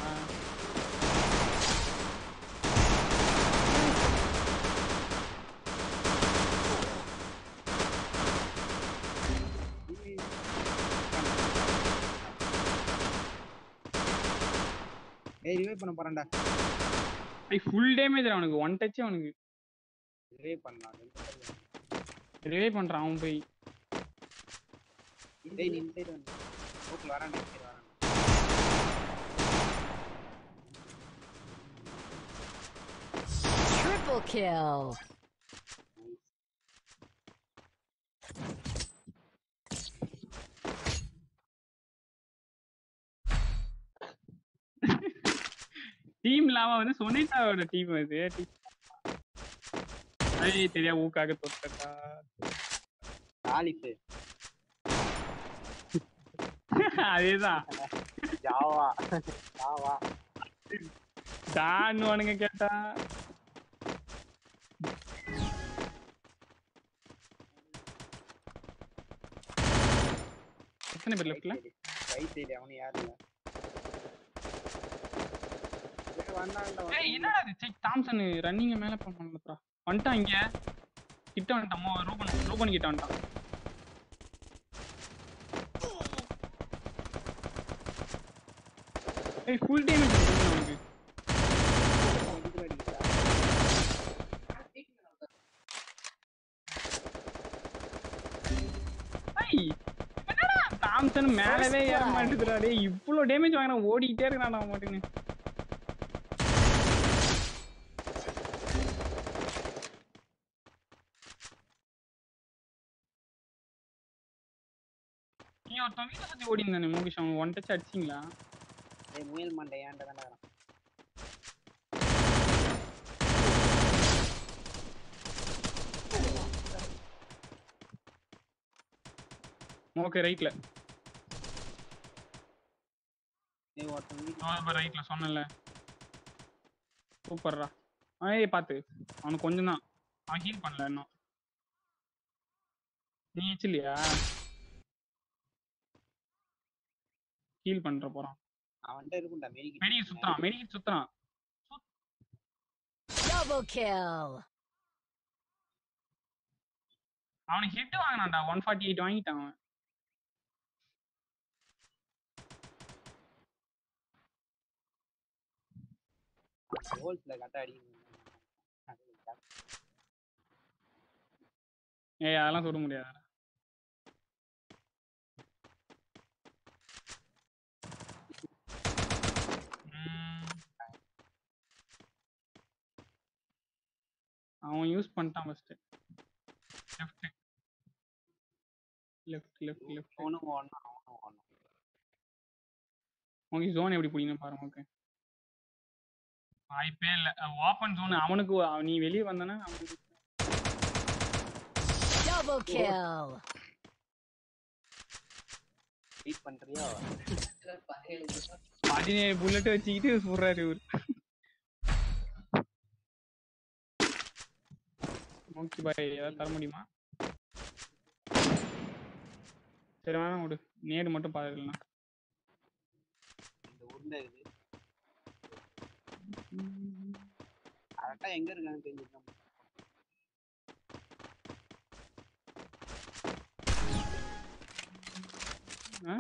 ஏய் ரிவைவ் பண்ண போறேன்டா ஃபுல் டேமேஜ் அவனுக்கு ஒன் டச் அவனுக்கு ரிவைவ் பண்ணலாம் ரிவே பண்றான் அவன் போய் டேய் நீ இந்த சைடு வந்து ஓகே வரேன்டா இந்த side வரேன் Triple kill. டீம் இல்லாம வந்து சொனிதாவோட டீம் அது ஐய் தெரியா ஊக்காக தொட்டா ஆலிஃபு அதேதான் ஜாவா ஜாவா தான் அவனுங்க கேட்டா எத்தனை பேர் லெஃப்ட்ல ரைட் சைடு அவனு யாரும் இல்ல ஏய், வந்தான்டா ஏய் என்னடா இது செக் தாம்சன் ரன்னிங்க மேல பண்ணலப்பா வந்துட்டான் இங்க கிட்ட வந்துட்டான் மோ ரூபன் ரூபன் கிட்ட வந்துட்டான் ஏய் ஃபுல் டேமேஜ் அவனுக்கு இதுல அடிக்கிறா. ஐய் என்னடா தாம்சன் மேலவே ஏற blood. மாட்டேதுடா டேய் இவ்ளோ டேமேஜ் வாங்குறான் ஓடிட்டே இருக்கான் அவன் மாட்டுன்னு நீ ஒருத்தன் வீட்டை சுத்தி ஓடி இருந்தானே முகேஷ் அவன் ஒன் டச் அடிச்சிங்களா ஏய் முயல் மண்டை ஏன்டா தானே வரான் ஓகே ரைட்ல ஏய் ஒருத்தன் வீட்டு ரைட்ல சொன்னல சூப்பர்ரா ஏய் பாத்து அவனுக்கு கொஞ்சம் தான் அவன் ஹீல் பண்ணல இன்னும் நீ இல்லையா ஹீல் பண்ற போறான் அவன்கிட்ட இருக்கும்டா மெடிக்கி மெடிக்கி சுத்துறான் மெடிக்கி சுத்துறான் Double kill. அவனுக்கு ஹிட் வாங்கினான்டா ஒன் ஃபார்ட்டி எயிட் வாங்கிட்டான் அவன் ஹோல்ஸ்ல கட்ட அடி ஏய் அதெல்லாம் சொல்ல முடியாது அவன் யூஸ் பண்ணிட்டான் first left left left left அவனும் ஓடணும் அவனும் ஓடணும் உனக்கு ஜோன் எப்படி பிடிக்கணும் பாருங்க ஓகே வாய்ப்பே இல்லை ஓப்பன் ஜோன் அவனுக்கு அவ- நீ வெளியே வந்தனா அவனுக்கு Double kill. வெயிட் பண்றியா பதினேழு புல்லட் வச்சுக்கிட்டு சொல்றாரு இவர் ஓகே பாய் ஏதாவது தர முடியுமா சரி வேணாம் விடு நேடு மட்டும் பார்த்துக்கலாம் இந்த உருண்டை இருக்குது கரெக்டா எங்க இருக்கான்னு தெரிஞ்சுக்கலாம் ஆ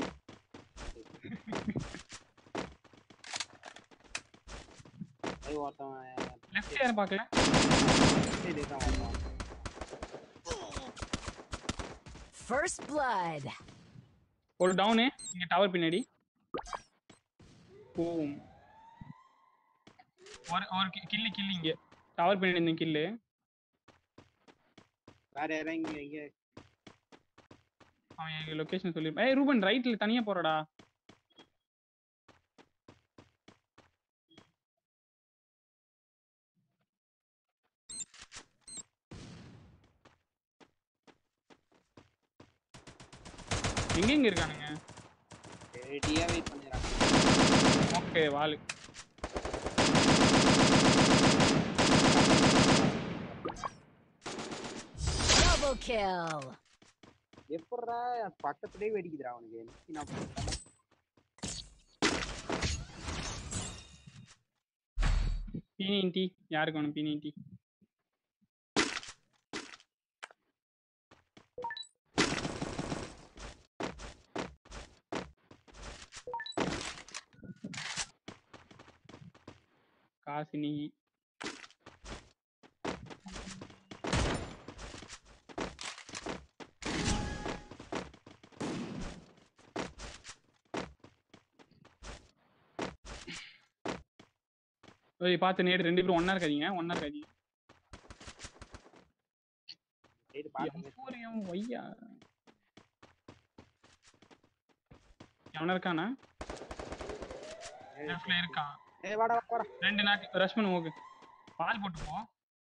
ஏய் ஒருத்தன் லெஃப்ட் யாரும் பார்க்கல சைடு இருக்கான் ஒருத்தன் First blood. ஒரு டவுனு இங்க டவர் பின்னாடி ஓம் ஒரு ஒரு கில்லு கில்லு இங்க டவர் பின்னாடி இந்த கில்லு வேற இறங்கி எங்க அவன் எங்க லொகேஷன் சொல்லி ஏய் ரூபன் ரைட்ல தனியா போறடா எங்க எங்க இருக்கானுங்க ரெடியா வெயிட் பண்ணிடுறாங்க ஓகே வாலு Double kill. எப்பட்றா பக்கத்துலயே வெடிக்குதுடா அவனுக்கு எனக்கு நான் போட்டேன். பீனியன் டீ யாருக்கு வேணும் பீனியன் டீ காசு நீ ஓய் பார்த்து நேடு ரெண்டு பேரும் ஒண்ணா இருக்காதீங்க ஒண்ணா இருக்காதீங்க சரி பாத்து எம் ஒய்யா எவன இருக்கானா லெஃப்ட்ல இருக்கான் ஏய் வாடா வாடா ரெண்டு நாக்கு ரஷ் பண்ணு ஓகே பால் போட்டு போ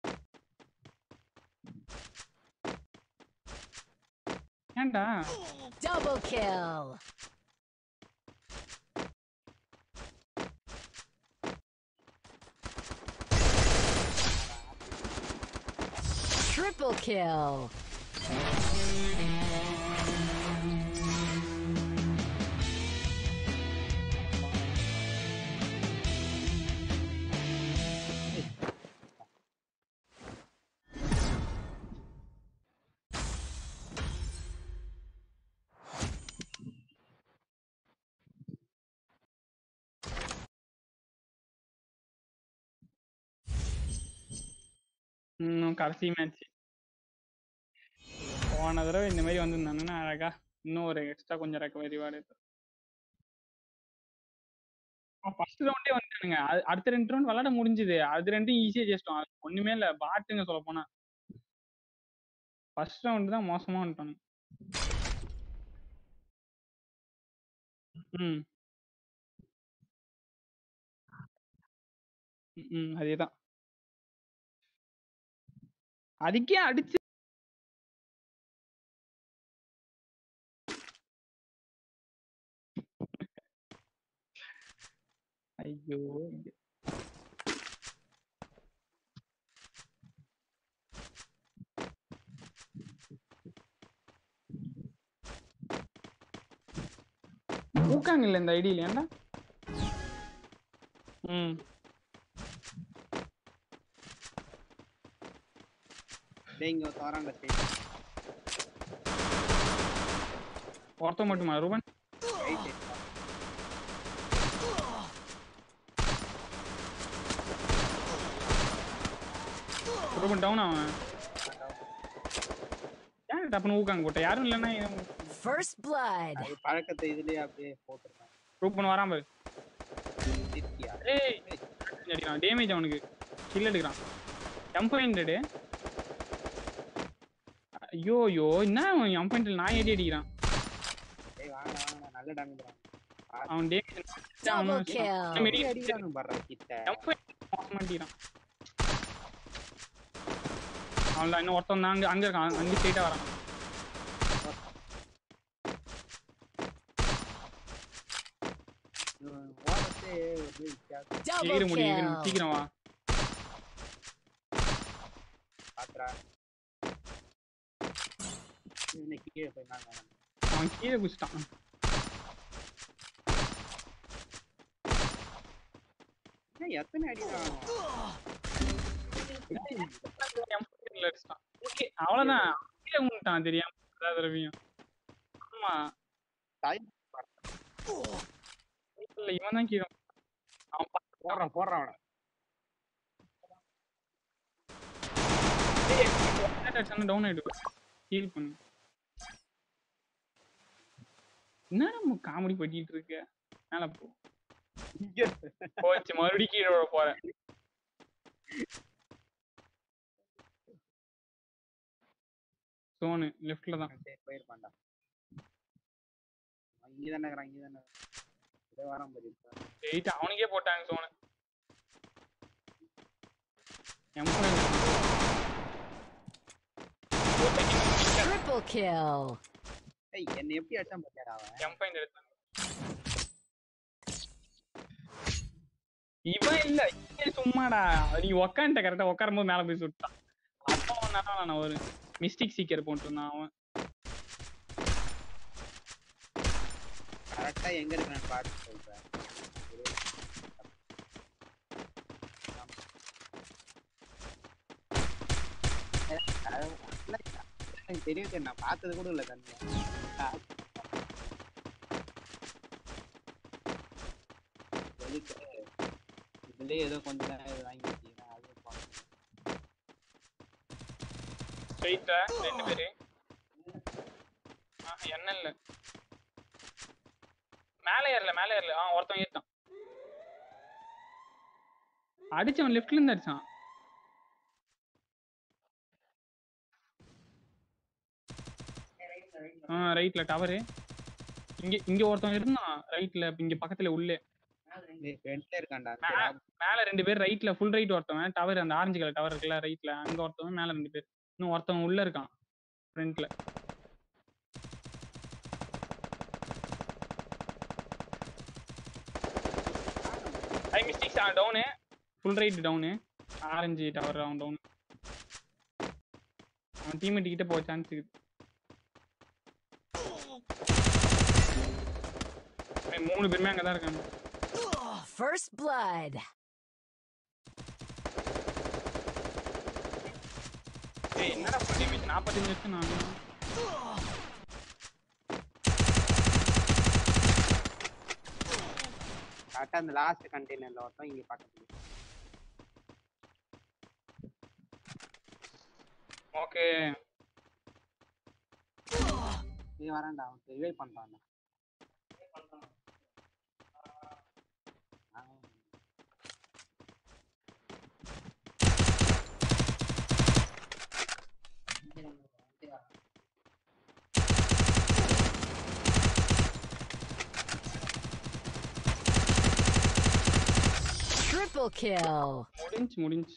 ஏன்டா Double kill. Triple kill. இன்னும் கடைசி மேட்ச் போன தடவை இந்த மாதிரி வந்திருந்தானுன்னா அழகா இன்னும் ஒரு எக்ஸ்ட்ரா கொஞ்சம் ரெக்கவரி வாடு ஃபர்ஸ்ட் ரவுண்டே வந்துட்டானுங்க அது- அடுத்த ரெண்டு ரவுண்ட் விளையாட முடிஞ்சுது அது ரெண்டும் ஈஸியா ஜெயிச்சிட்டோம் அது ஒண்ணுமே இல்ல பாட்டுங்க சொல்ல போனா ஃபர்ஸ்ட் ரவுண்ட் தான் மோசமா வந்துட்டானுங்க ம் ம் அதேதான் அதுக்கே அடிச்சு ஐயோ ஐயோ. ஊக்காங்க இல்ல இந்த ஐடியில ஏன்டா ம் டேய் இங்க ஒருத்தன் வரான்டா சரி ஒருத்தன் மட்டுமா Ruban right side Ruban down அவன் ஏன் டப்புனு ஊக்காங்க போட்ட யாரும் இல்லைன்னா First blood. அது பழக்கத்தை இதுலயே அப்படியே போட்டுருக்கான் ரூபன் வராம பாரு இருக்கியா ஏய் அடிக்கிறான் டேமேஜ் அவனுக்கு கில் எடுக்கிறான் எம்பைண்டடு ஐயோ ஐயோ என்ன அவன் எம்பைண்டில் நான் ஏடி அடிக்கிறான் டேய் வாங்க வாங்க நல்ல டேமேஜ் அவன் டேமேஜ் Double kill. அடிக்கிறானு பாடுறா கிட்ட மாட்டிக்கிறான் அவன் இன்னும் ஒருத்தன் தான் அங்க அங்க இருக்கான் அங்க ஸ்ட்ரெயிட்டா வரான் ஓரத்தே ஒரு வித்தியாசம் Double சீக்கிரம் முடி kill. சீக்கிரம் வா பாத்துறா இன்னைக்கு கீழே போய் நான் வரேன். அவன் கீழே குச்சிட்டான் ஏய், எத்தனை அடிக்கிறான் M14 அடிச்சிட்டான் ஓகே அவ்வளவுதான் கீழே விட்டான் தெரியாம எல்லா தடவையும் ஆமா Time இல்ல இவன் தான் கீழே அவன் போடுறான் போடுறான் அவனை டவுன் ஆயிடு ஹீல் பண்ணு என்ன நம்ம காமெடி பண்ணிட்டு இருக்க மேல போ போச்சு மறுபடியும் கீழே விழ போறேன் சோனு லெஃப்ட்ல தான் சரி போயிருப்பான்டா அவன் இங்க தானே இருக்கிறான் இங்க தானே இதோ வரான் பாரு இப்ப. எயிட் அவனுக்கே போட்டாங்க சோனு எம் Triple kill. ஏய் என்ன எப்படி அடிச்சான் பாத்தியாடா அவன் எம் ஃபைன் எடுத்தான் இவன் இல்ல இவன் சும்மாடா நீ உக்காந்துட்ட கரெக்டா உட்காரும் போது மேல போய் சுட்டான் அப்போ அவன் நான் ஒரு மிஸ்டேக் சீக்கிரம் போட்டுருந்தான் அவன் கரெக்டா எங்க இருக்கான்னு பார்த்து சொல்றேன் எனக்கு தெரியும் நான் பார்த்தது கூட இல்ல தண்ணி எதுக்கு இதுலயே ஏதோ கொஞ்ச நேரம் இது வாங்கி வச்சீங்கன்னா அது பார்க்கணும். ஸ்ட்ரைட்டா ரெண்டு பேரு ஆ, என்ன இல்ல மேலே ஏறல மேலே ஏறல ஆ ஒருத்தன் ஏறிட்டான் அடிச்சவன் லெஃப்ட்ல இருந்து அடிச்சான் ஆ ரைட்ல டவரு இங்க இங்க ஒருத்தன் இருந்தான் ரைட்ல இங்க பக்கத்துல உள்ளே டேய், ஃப்ரண்ட்ல இருக்கான்டா மே- மேல ரெண்டு பேர் ரைட்ல ஃபுல் ரைட் ஒருத்தவன் டவர் அந்த ஆரஞ்சு கலர் டவர் இருக்குல்ல ரைட்ல அங்க ஒருத்தவன் மேல ரெண்டு பேர் இன்னும் ஒருத்தவன் உள்ள இருக்கான் ஃப்ரண்ட்ல ஐ மிஸ்டேக்ஸ் ஆ down full right down orange tower அவன் டவுன் அவன் டீம்மேட் கிட்ட போக சான்ஸ் இருக்குது ஏய், மூணு பேருமே அங்கதான் இருக்காங்க First blood. ஏய் என்னடா ஃபுல் டேமேஜ் நாற்பத்தஞ்சு லட்சம் நான் கரெக்டா அந்த லாஸ்ட் கண்டெய்னர்ல ஒருத்தன் இங்க பக்கத்துல ஓகே நீ வரான்டா அவன் ரிவைவ் பண்றான்டா ஆ. Triple kill. முடிஞ்சு முடிஞ்சு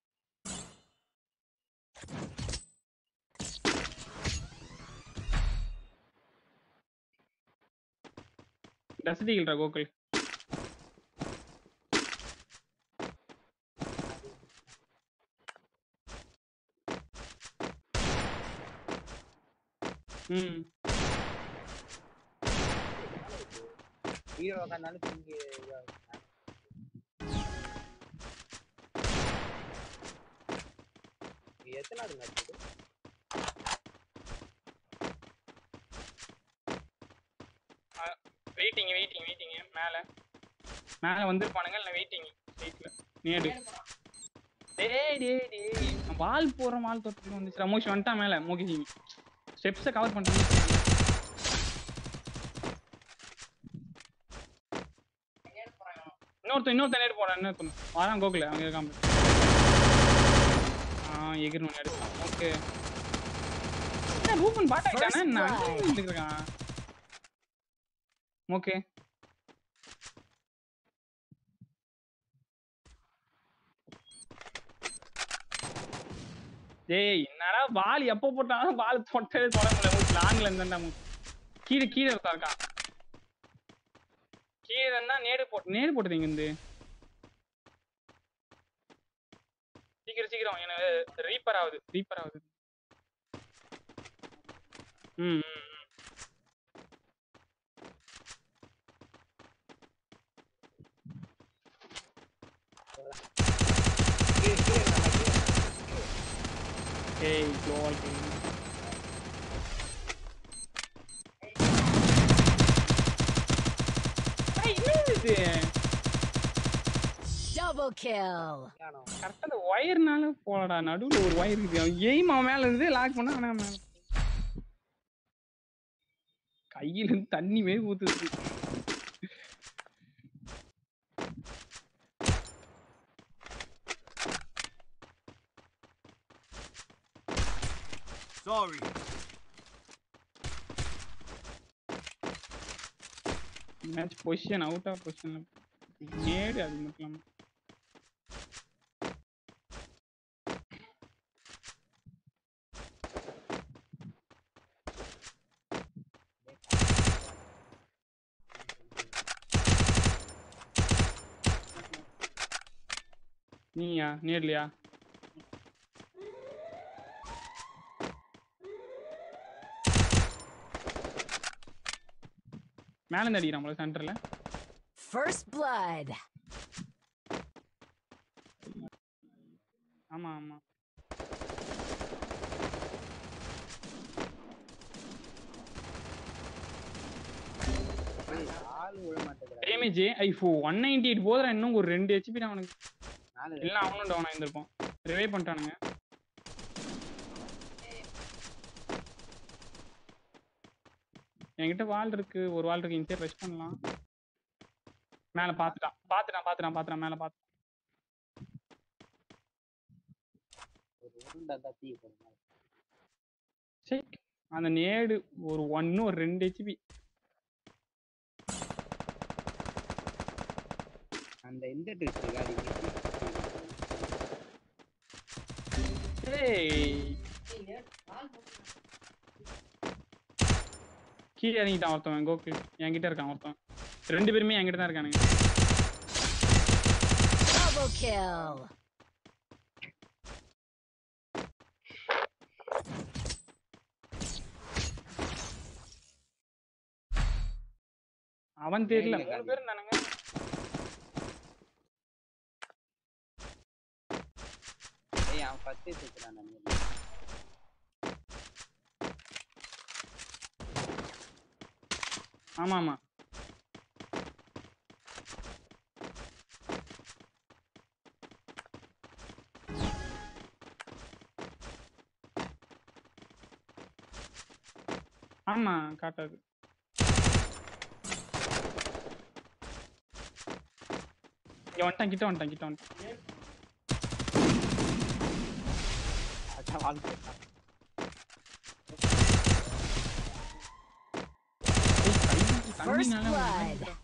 ரசதிகள்ரா கோகுல் ம் ஹீரோ உட்காந்தாலும் இங்க எத்தனாவது மேட்ச் இது வெயிட்டிங் வெயிட்டிங் வெயிட்டிங் மேல மேல வந்திருப்பானுங்க இல்ல வெயிட்டிங் ஸ்ட்ரைட்ல நேடு டேய் டேய் டேய் நான் வால் போற வால் தொட்டு வந்துச்சு ரமோஷ் வந்துட்டான் மேல மோகி ஸ்டெப்ஸை கவர் பண்ணிட்டு இன்னொருத்தன் இன்னொருத்தன் நேடு போறான் இன்னொருத்தன் வரான் கோகுல அங்க இருக்கான் பாரு. ஆ எகிரணும் எடுத்தான் ஓகே என்ன ரூபன் பாட் ஆயிட்டானே First என்ன blood. அங்க இருக்கான் ஓகே டேய் என்னடா பால் எப்போ போட்டாலும் பால் தொட்டவே தொட முடியல லாங்ல இருந்தா கீழே கீழே இருக்கா இருக்கான் கீழே இருந்தா நேடு போட்டு நேடு போட்டது இங்க இருந்து சீக்கிரம் சீக்கிரம் எனக்கு ரீப்பர் ஆகுது ரீப்பர் ஆகுது ம் ம், ம். ஏய் கோல் ஏய் என்னது இது Double kill. கரெக்டா அந்த ஒயர்னால போலடா நடுவுல ஒரு ஒயர் இருக்குது அவன் எய்ம் அவன் மேல இருந்து லாக் பண்ணா அவன் மேல கையில இருந்து தண்ணி மாரி ஊத்துது Sorry. Match position out of பொசிஷன்ல நேடு அது மட்டும் இல்லாம நீயா நேர்லையா மேல இருந்து அடிக்கிறான் போல சென்டர்ல First blood. ஆமா ஆமா ஆள் விழ மாட்டேங்கிறான் டேமேஜ் ஐஃபோ ஒன் நைன்டி எயிட் போதுடா இன்னும் ஒரு ரெண்டு ஹெச்பி தான் அவனுக்கு நாலு இல்ல அவனும் டவுன் ஆயிருந்திருப்பான் ரிவே பண்ணிட்டானுங்க என்கிட்ட வால் இருக்கு ஒரு வால் இருக்கு இன்சைட் ரஷ் பண்ணலாம் மேல பாத்துட்டான் பாத்துட்டான் பாத்துட்டான் பாத்துட்டான் மேல பாத்து ஒரு உருண்டை தான் தீ போடுங்க சரி அந்த நேடு ஒரு ஒன்னு ஒரு ரெண்டு ஹெச்பி அந்த இந்த ட்ரிக்ஸ் காடி ஏய் கீழே இறங்கிட்டான் ஒருத்தவன் கோகு என்கிட்ட இருக்கான் ஒருத்தவன் ரெண்டு பேருமே என்கிட்ட தான் இருக்கானுங்க Double kill. அவன் தெரியல நேர்ல மூணு காடி. பேர் இருந்தானுங்க ஏய் அவன் ஃபர்ஸ்டே சுத்துறான் நான் ஆமா ஆமா ஆமா காட்டாது இங்க வந்துட்டான் கிட்ட வந்துட்டான் கிட்ட வந்துட்டான் அதான் வாழ் போட்டான் ஏய், கை First தண்ணினால அவன் blood. இறங்கிட்டான்.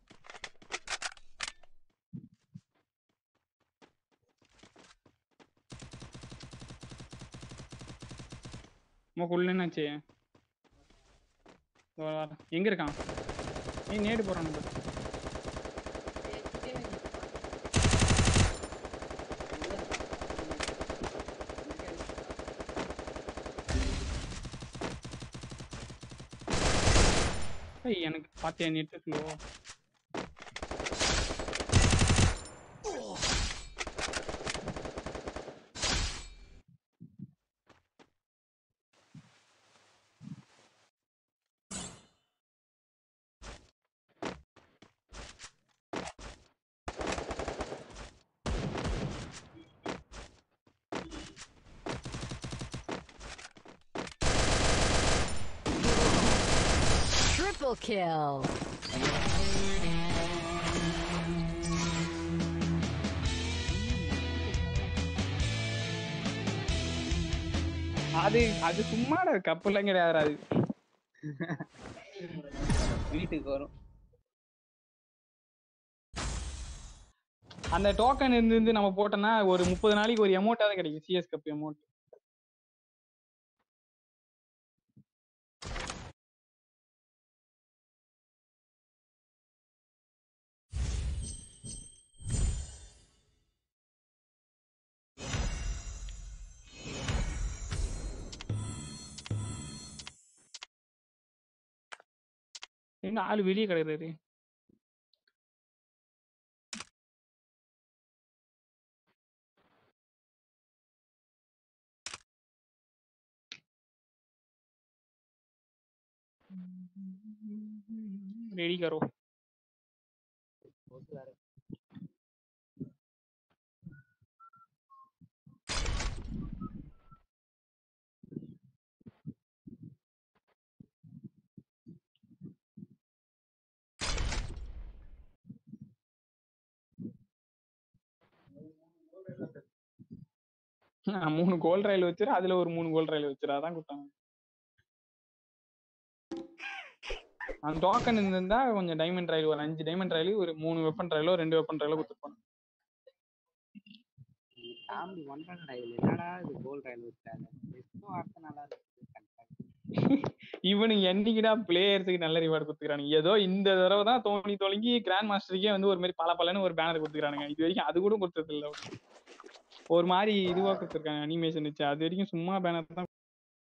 உனக்குள்ள என்னாச்சு இதோ வரேன். எங்க இருக்கான் ஏய் நேடு போறான் பாரு. ஏய் எனக்கு பாத்தியா நெட் ஸ்லோ Triple kill. அது அது சும்மாடா கப்பெல்லாம் கிடையாது அது வீட்டுக்கு வரும் அந்த டோக்கன் இருந்து இருந்து நம்ம போட்டோம்னா ஒரு முப்பது நாளைக்கு ஒரு எமௌண்ட்டாவது கிடைக்கும் சிஎஸ் கப் எமௌண்ட் எங்க ஆளு வெளியே கிடக்குறாரு रेडी करो நான் மூணு கோல் ரயில் வச்சிரு அதுல ஒரு மூணு கோல் ரயில் வச்சிரு அதான் கொடுத்தாங்க அந்த டோக்கன் இருந்திருந்தா கொஞ்சம் டைமண்ட் ராயல் ஒரு அஞ்சு டைமண்ட் ராயல் ஒரு மூணு வெப்பன் ராயலோ ரெண்டு வெப்பன் ராயலோ கொடுத்துருப்பாங்க காமெடி பண்றாங்கடா இதுல என்னடா இது கோல் ரயில் விட்டாங்க பெஸ்ட்டும் வார்த்தை நல்லா இருக்கு இவனுங்க என்னைக்குடா பிளேயர்ஸுக்கு நல்ல ரிவார்டு கொடுத்துக்கிறானுங்க ஏதோ இந்த தடவை தான் தோனி தொலைங்கி கிராண்ட் மாஸ்டருக்கே வந்து ஒரு மாதிரி பல பலன்னு ஒரு பேனர் கொடுத்துக்கிறானுங்க இது வரைக்கும் அது கூட கொடுத்தது இல்ல ஒரு மாதிரி இதுவா கொடுத்துருக்காங்க அனிமேஷன் வச்சு அது வரைக்கும் சும்மா பேனர் தான்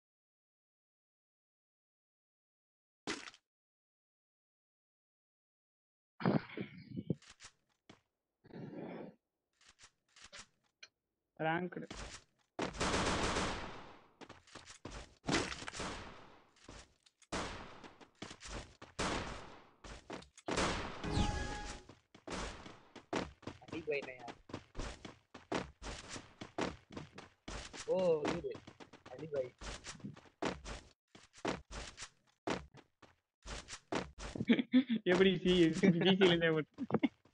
ரேங்க்டு அடி பையனையா ஓ இவரு அடி பை எப்படி சி பிசில இருந்தே போட்டு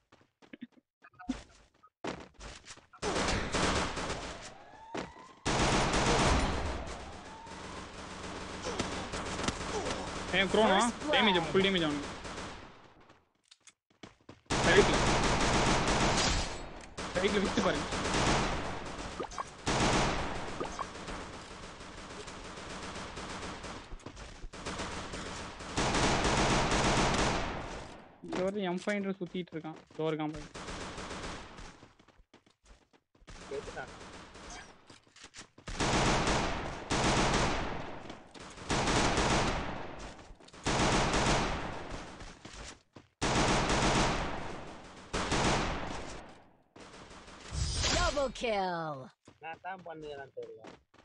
ஏன் குரோனா First blood. Damage full damage அவனுக்கு ரைட்ல ரைட்ல விட்டு பாருங்க இந்த ஒரு எம் ஃபைண்டர் சுத்திட்டு இருக்கான் டோர் காம்பவுண்ட் கேட்டுட்டான் Double kill. நான் தான் பண்ணுகிறேன் தெரியல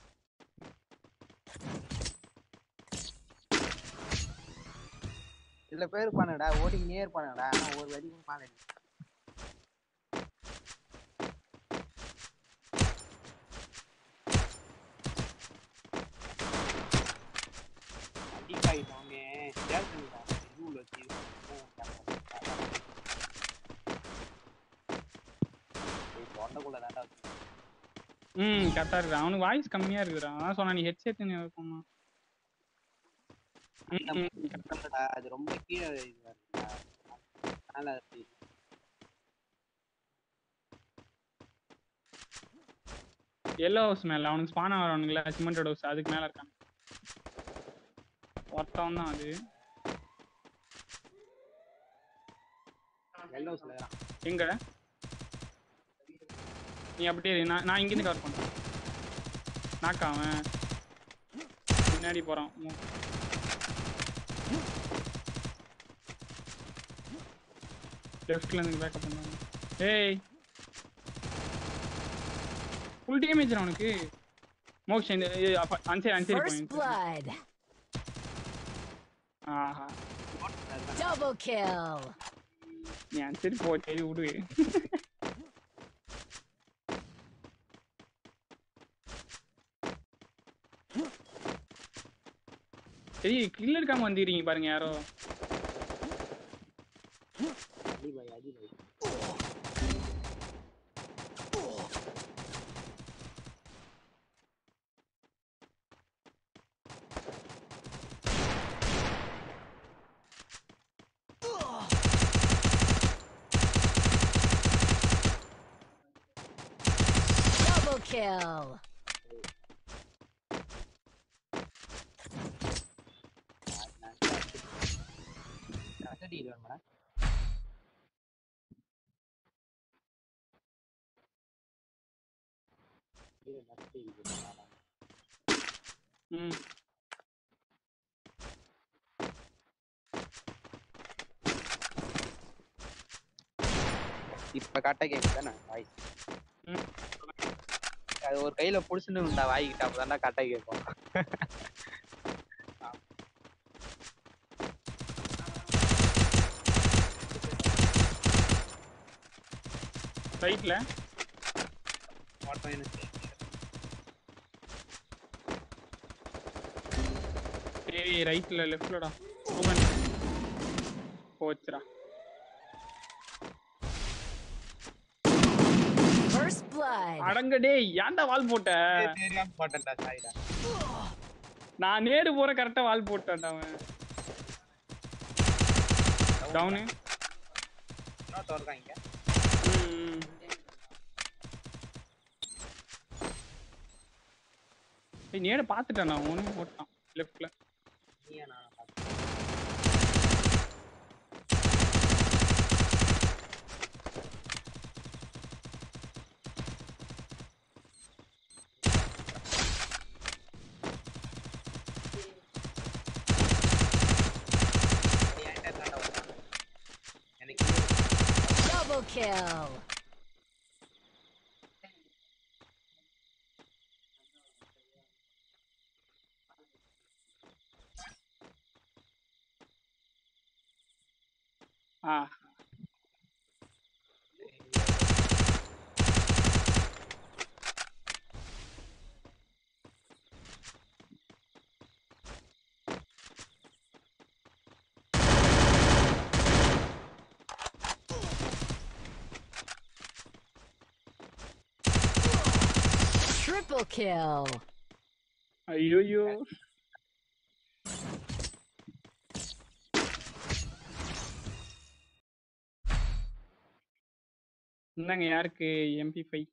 சில பேர் பண்ணுடா ஓடிக்கினே இருப்பானுடா ஆனா ஒரு வரி கூட பாலை அடிக்காயிட்டவங்க ஷேர் பண்ணிட்டாங்க இதுல வச்சு தொண்டைக்குள்ள தாண்டா வச்சு ம் கரெக்டா இருக்கு அவனுக்கு வாய்ஸ் கம்மியா இருக்குடா அதான் சொன்னா நீ ஹெட்செட் இருக்குமா இல்லடா, அது ரொம்ப கீழே இதுவா இருக்குடா. அதனால அது எல்லோ ஹவுஸ் மேல அவனுக்கு ஸ்பான் ஆகிறவனுங்கள சிமெண்டட் ஹவுஸ் அதுக்கு மேல இருக்கான் ஒருத்தவன் தான் அது yellow ல இருக்கிறான். எங்க நீ அப்படியே இரு. நான் நான் இங்கிருந்து கவர் பண்றேன் நாக்கா அவன் பின்னாடி போறான் மு- லெஃப்ட்ல இருந்து பேக்கப் பண்ணாங்க ஏய் ஃபுல் டேமேஜ் அவனுக்கு மோக்ஷ் இந்த அன்சைட் அன்சைட் First பாயிண்ட் blood. ஆஹா Double kill. நீ அன்சைட் போ சரி விடு சரி கில் எடுக்காம வந்துடுறீங்க பாருங்க யாரோ அடி பாய் அடி பாய் Double kill. கசடி இது வேணுமாடா இது நட்டு இது வேணுமாடா? ம் இப்ப கட்ட கேக்குதானே வாய் ம். அது ஒரு கையில புடிச்சுன்னு இருந்தா வாய்க்கிட்ட அப்பதான்டா கட்ட கேட்கும் ரைட்ல ஓட்டம் எனக்கு சரி ரைட்ல லெஃப்ட்லடா ஓமன் போச்சுடா First blood. அடங்க டேய் ஏன்டா வால் போட்ட தெரியாம போட்டேன்டா சாரிடா நான் நேரு போற கரெக்டா வால் போட்டேன்டா அவன் டவுனு இன்னொருத்தன் இருக்கான் இங்க ஏய் நேட பார்த்துட்டேன் நான் ஒன்று ஓட்டான் லெஃப்ட்ல நீயா நானா என்கிட்ட இருக்கான்டா ஒருத்தன். எனக்கு Double kill. ஆ Triple kill. ஐயோயோ இந்தாங்க யாருக்கு எம்பி ஃபைவ்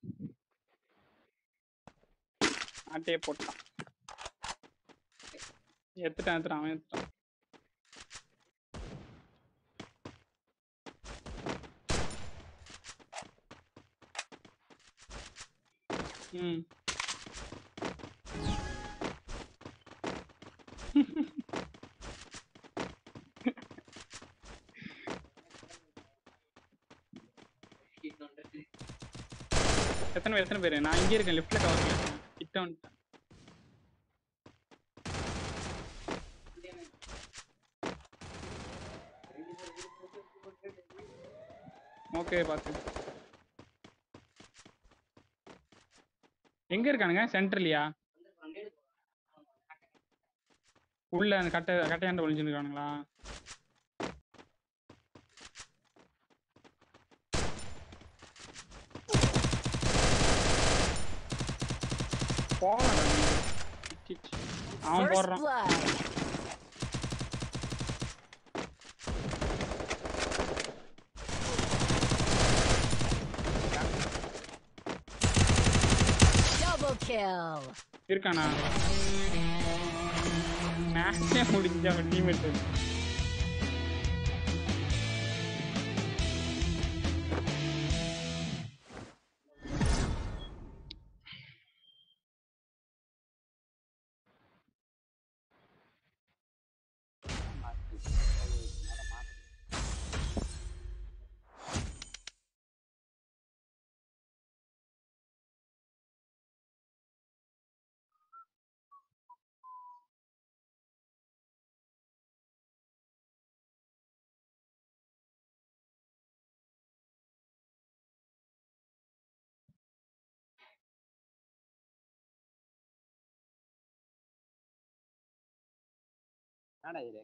ஆட்டையே போட்டான் எடுத்துட்டான் எடுத்துட்டான் அவன் எடுத்துட்டான் ம் எத்தனை பேர் எத்தனை பேர் நான் இங்கே இருக்கேன் லெஃப்ட்ல கவர் இருக்கேன் கிட்ட வந்துட்டேன் ஓகே பார்த்து எங்க இருக்கானுங்க சென்ட்ரலியா உள்ள அந்த கட்டை கட்டையாண்ட ஒளிஞ்சுருக்கானுங்களா போறான்டா நீ. சி, சி. அவன் First போடுறான் blood. Double kill. இருக்கானா மேட்சே முடிஞ்ச அவன் டீம்மேட் என்னடா இது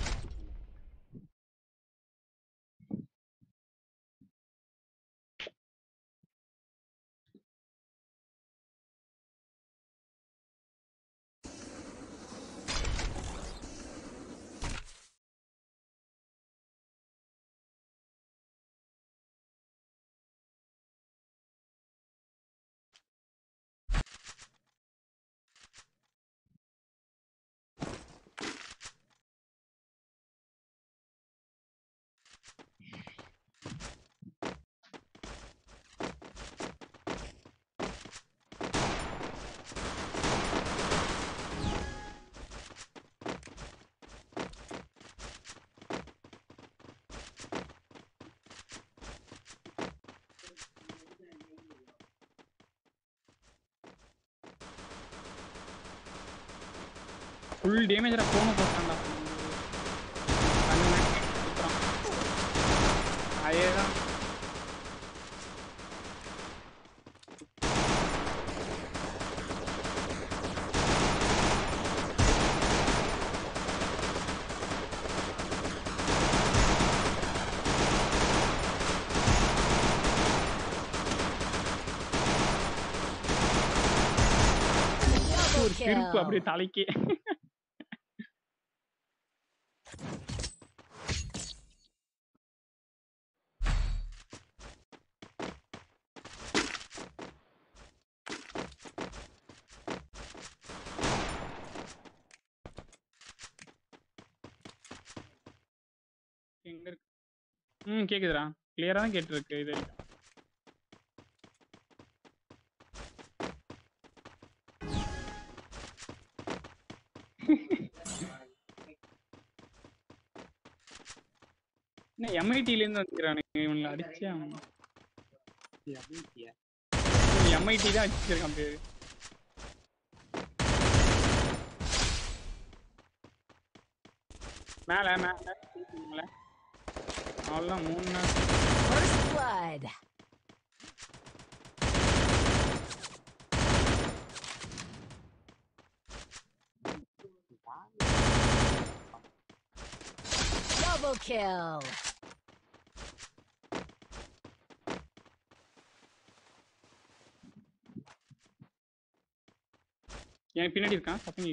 ஃபுல் டேமேஜ்ல போன போட்டான்டா அந்த match சுத்துறான். அதேதான் Double ஒரு திருப்பு kill. அப்படியே தலைக்கே எங்க இருக்கு ம் கேக்குதுடா கிளியரா தான் கேட்டிருக்கு இது வரைக்கும் என்ன எம்ஐடில இருந்து வந்துக்கிறானுங்க இவங்களை அடிச்சே ஆகணும் அப்படின்ட்டியா? எம்ஐடி தான் அடிச்சிருக்கான் பேரு மேல மேல மேல அவ்வளோதான் மூணு நாள் First blood. Double kill. எனக்கு பின்னாடி இருக்கான் பசங்க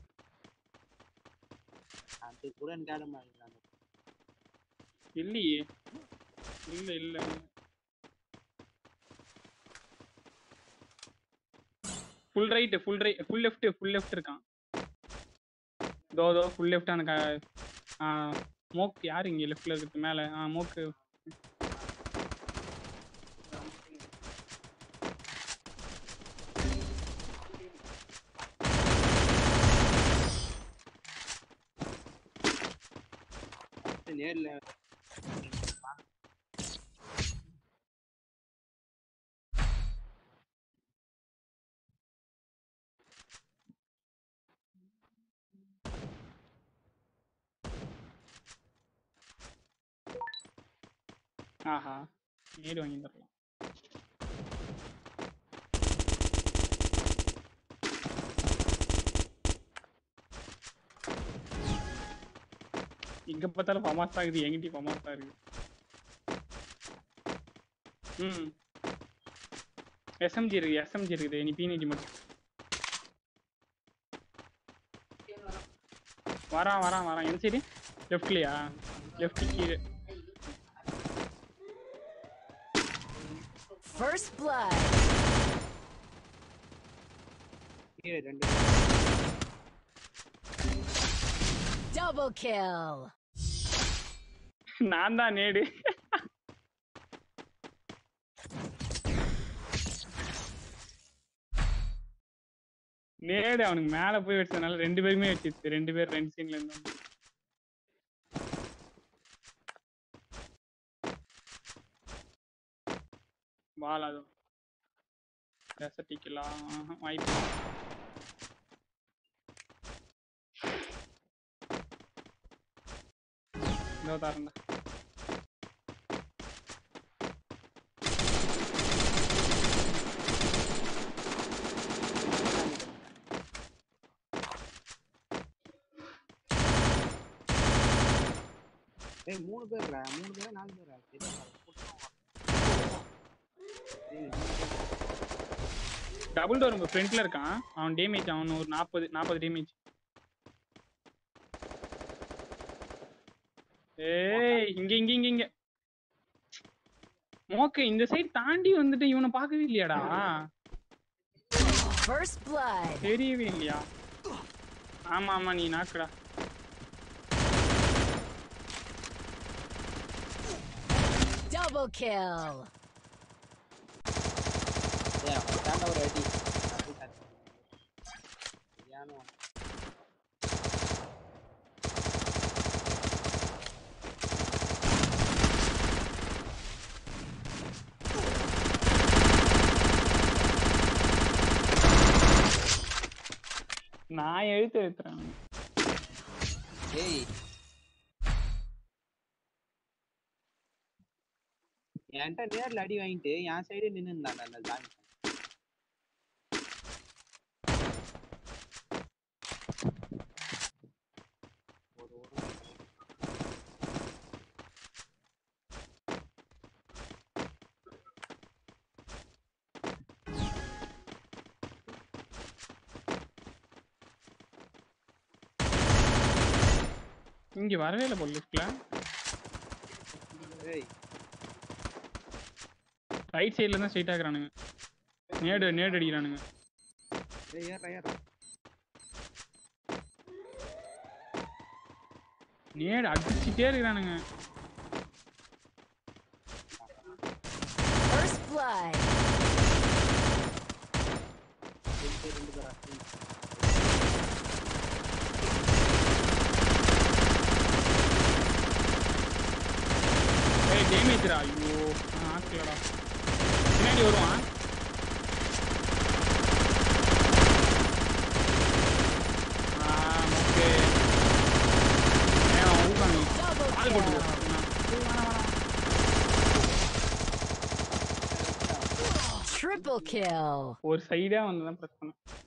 அது கூட எனக்கு ஆட மாட்டேங்கிறாங்க இல்லையே இல்ல இல்ல இல்ல full right full right full left full left இருக்கான் தோ தோ ஃபுல் லெஃப்ட் அந்த க- ஆ மோக் யார் இங்க லெஃப்ட்ல இருக்கிறது மேல ஆ மோக்கு நேர்ல ஆஹா நேடு வாங்கி தரலாம் எங்க பார்த்தாலும் ஃபமாஸ் ஆகுது எங்கிட்டயும் ஃபமாஸ் இருக்கு ம் எஸ்எம்ஜி இருக்கு எஸ்எம்ஜி இருக்குது நீ பிஎன்ஜி மட்டும் வரான் வரான் வரான் எந்த சைடு லெஃப்ட்லையா லெஃப்ட் கீழே First blood. கீழே ரெண்டு Double kill. நான் தான் நேடு நேடு அவனுக்கு மேல போய் வச்சதுனால ரெண்டு பேருமே வச்சிருச்சு ரெண்டு பேர் ரெண்டு சீன்ல இருந்தாங்க பால் அது ரெசட்டிக்கலாம் வாய்ப்பு இல்ல. இதோ தரேன்டா ஏய் மூணு பேர்டா மூணு பேரா நாலு பேரா சரியா பாரு, கூட்டமா வா. ஏய், டபுள் டோர் உங்க ஃப்ரண்ட்ல இருக்கான் அவன் டேமேஜ் அவன் ஒரு நாற்பது நாற்பது டேமேஜ் ஏய் இங்க இங்க இங்க இங்க மோக்கு இந்த சைடு தாண்டி வந்துட்டு இவனை பார்க்கவே இல்லையாடா First blood. தெரியவே இல்லையா ஆமா ஆமா நீ நாக்குடா Double kill. ஏய், அவன் தாண்டா ஒரு அடி அப்படி தட்டி. சரியான one. நான் எழுத்து எழுத்துறேன் ஏய் என்கிட்ட நேர்ல அடி வாங்கிட்டு என் சைடு நின்னு இருந்தான் அந்த ஜாமி ஒரு ஒரு இங்க வரவே இல்லை போல லிஃப்ட்ல ஏய் ரைட் சைடுல தான் ஸ்ட்ரைட் ஆகுறானுங்க நேடு நேடு அடிக்கிறானுங்க ஏய் ஏறா ஏறா நேடு அடிச்சுட்டே இருக்கிறானுங்க First blood. ஏய் டேமேஜ்ரா ஐயோ நான் ஆக்கலடா பின்னாடி வருவான் ஆ ஓகே ஏன் ஊக்காங்க Double ஆள் போட்டு kill. Triple kill. ஒரு சைடா வந்து தான் பிரஸ் பண்ணேன்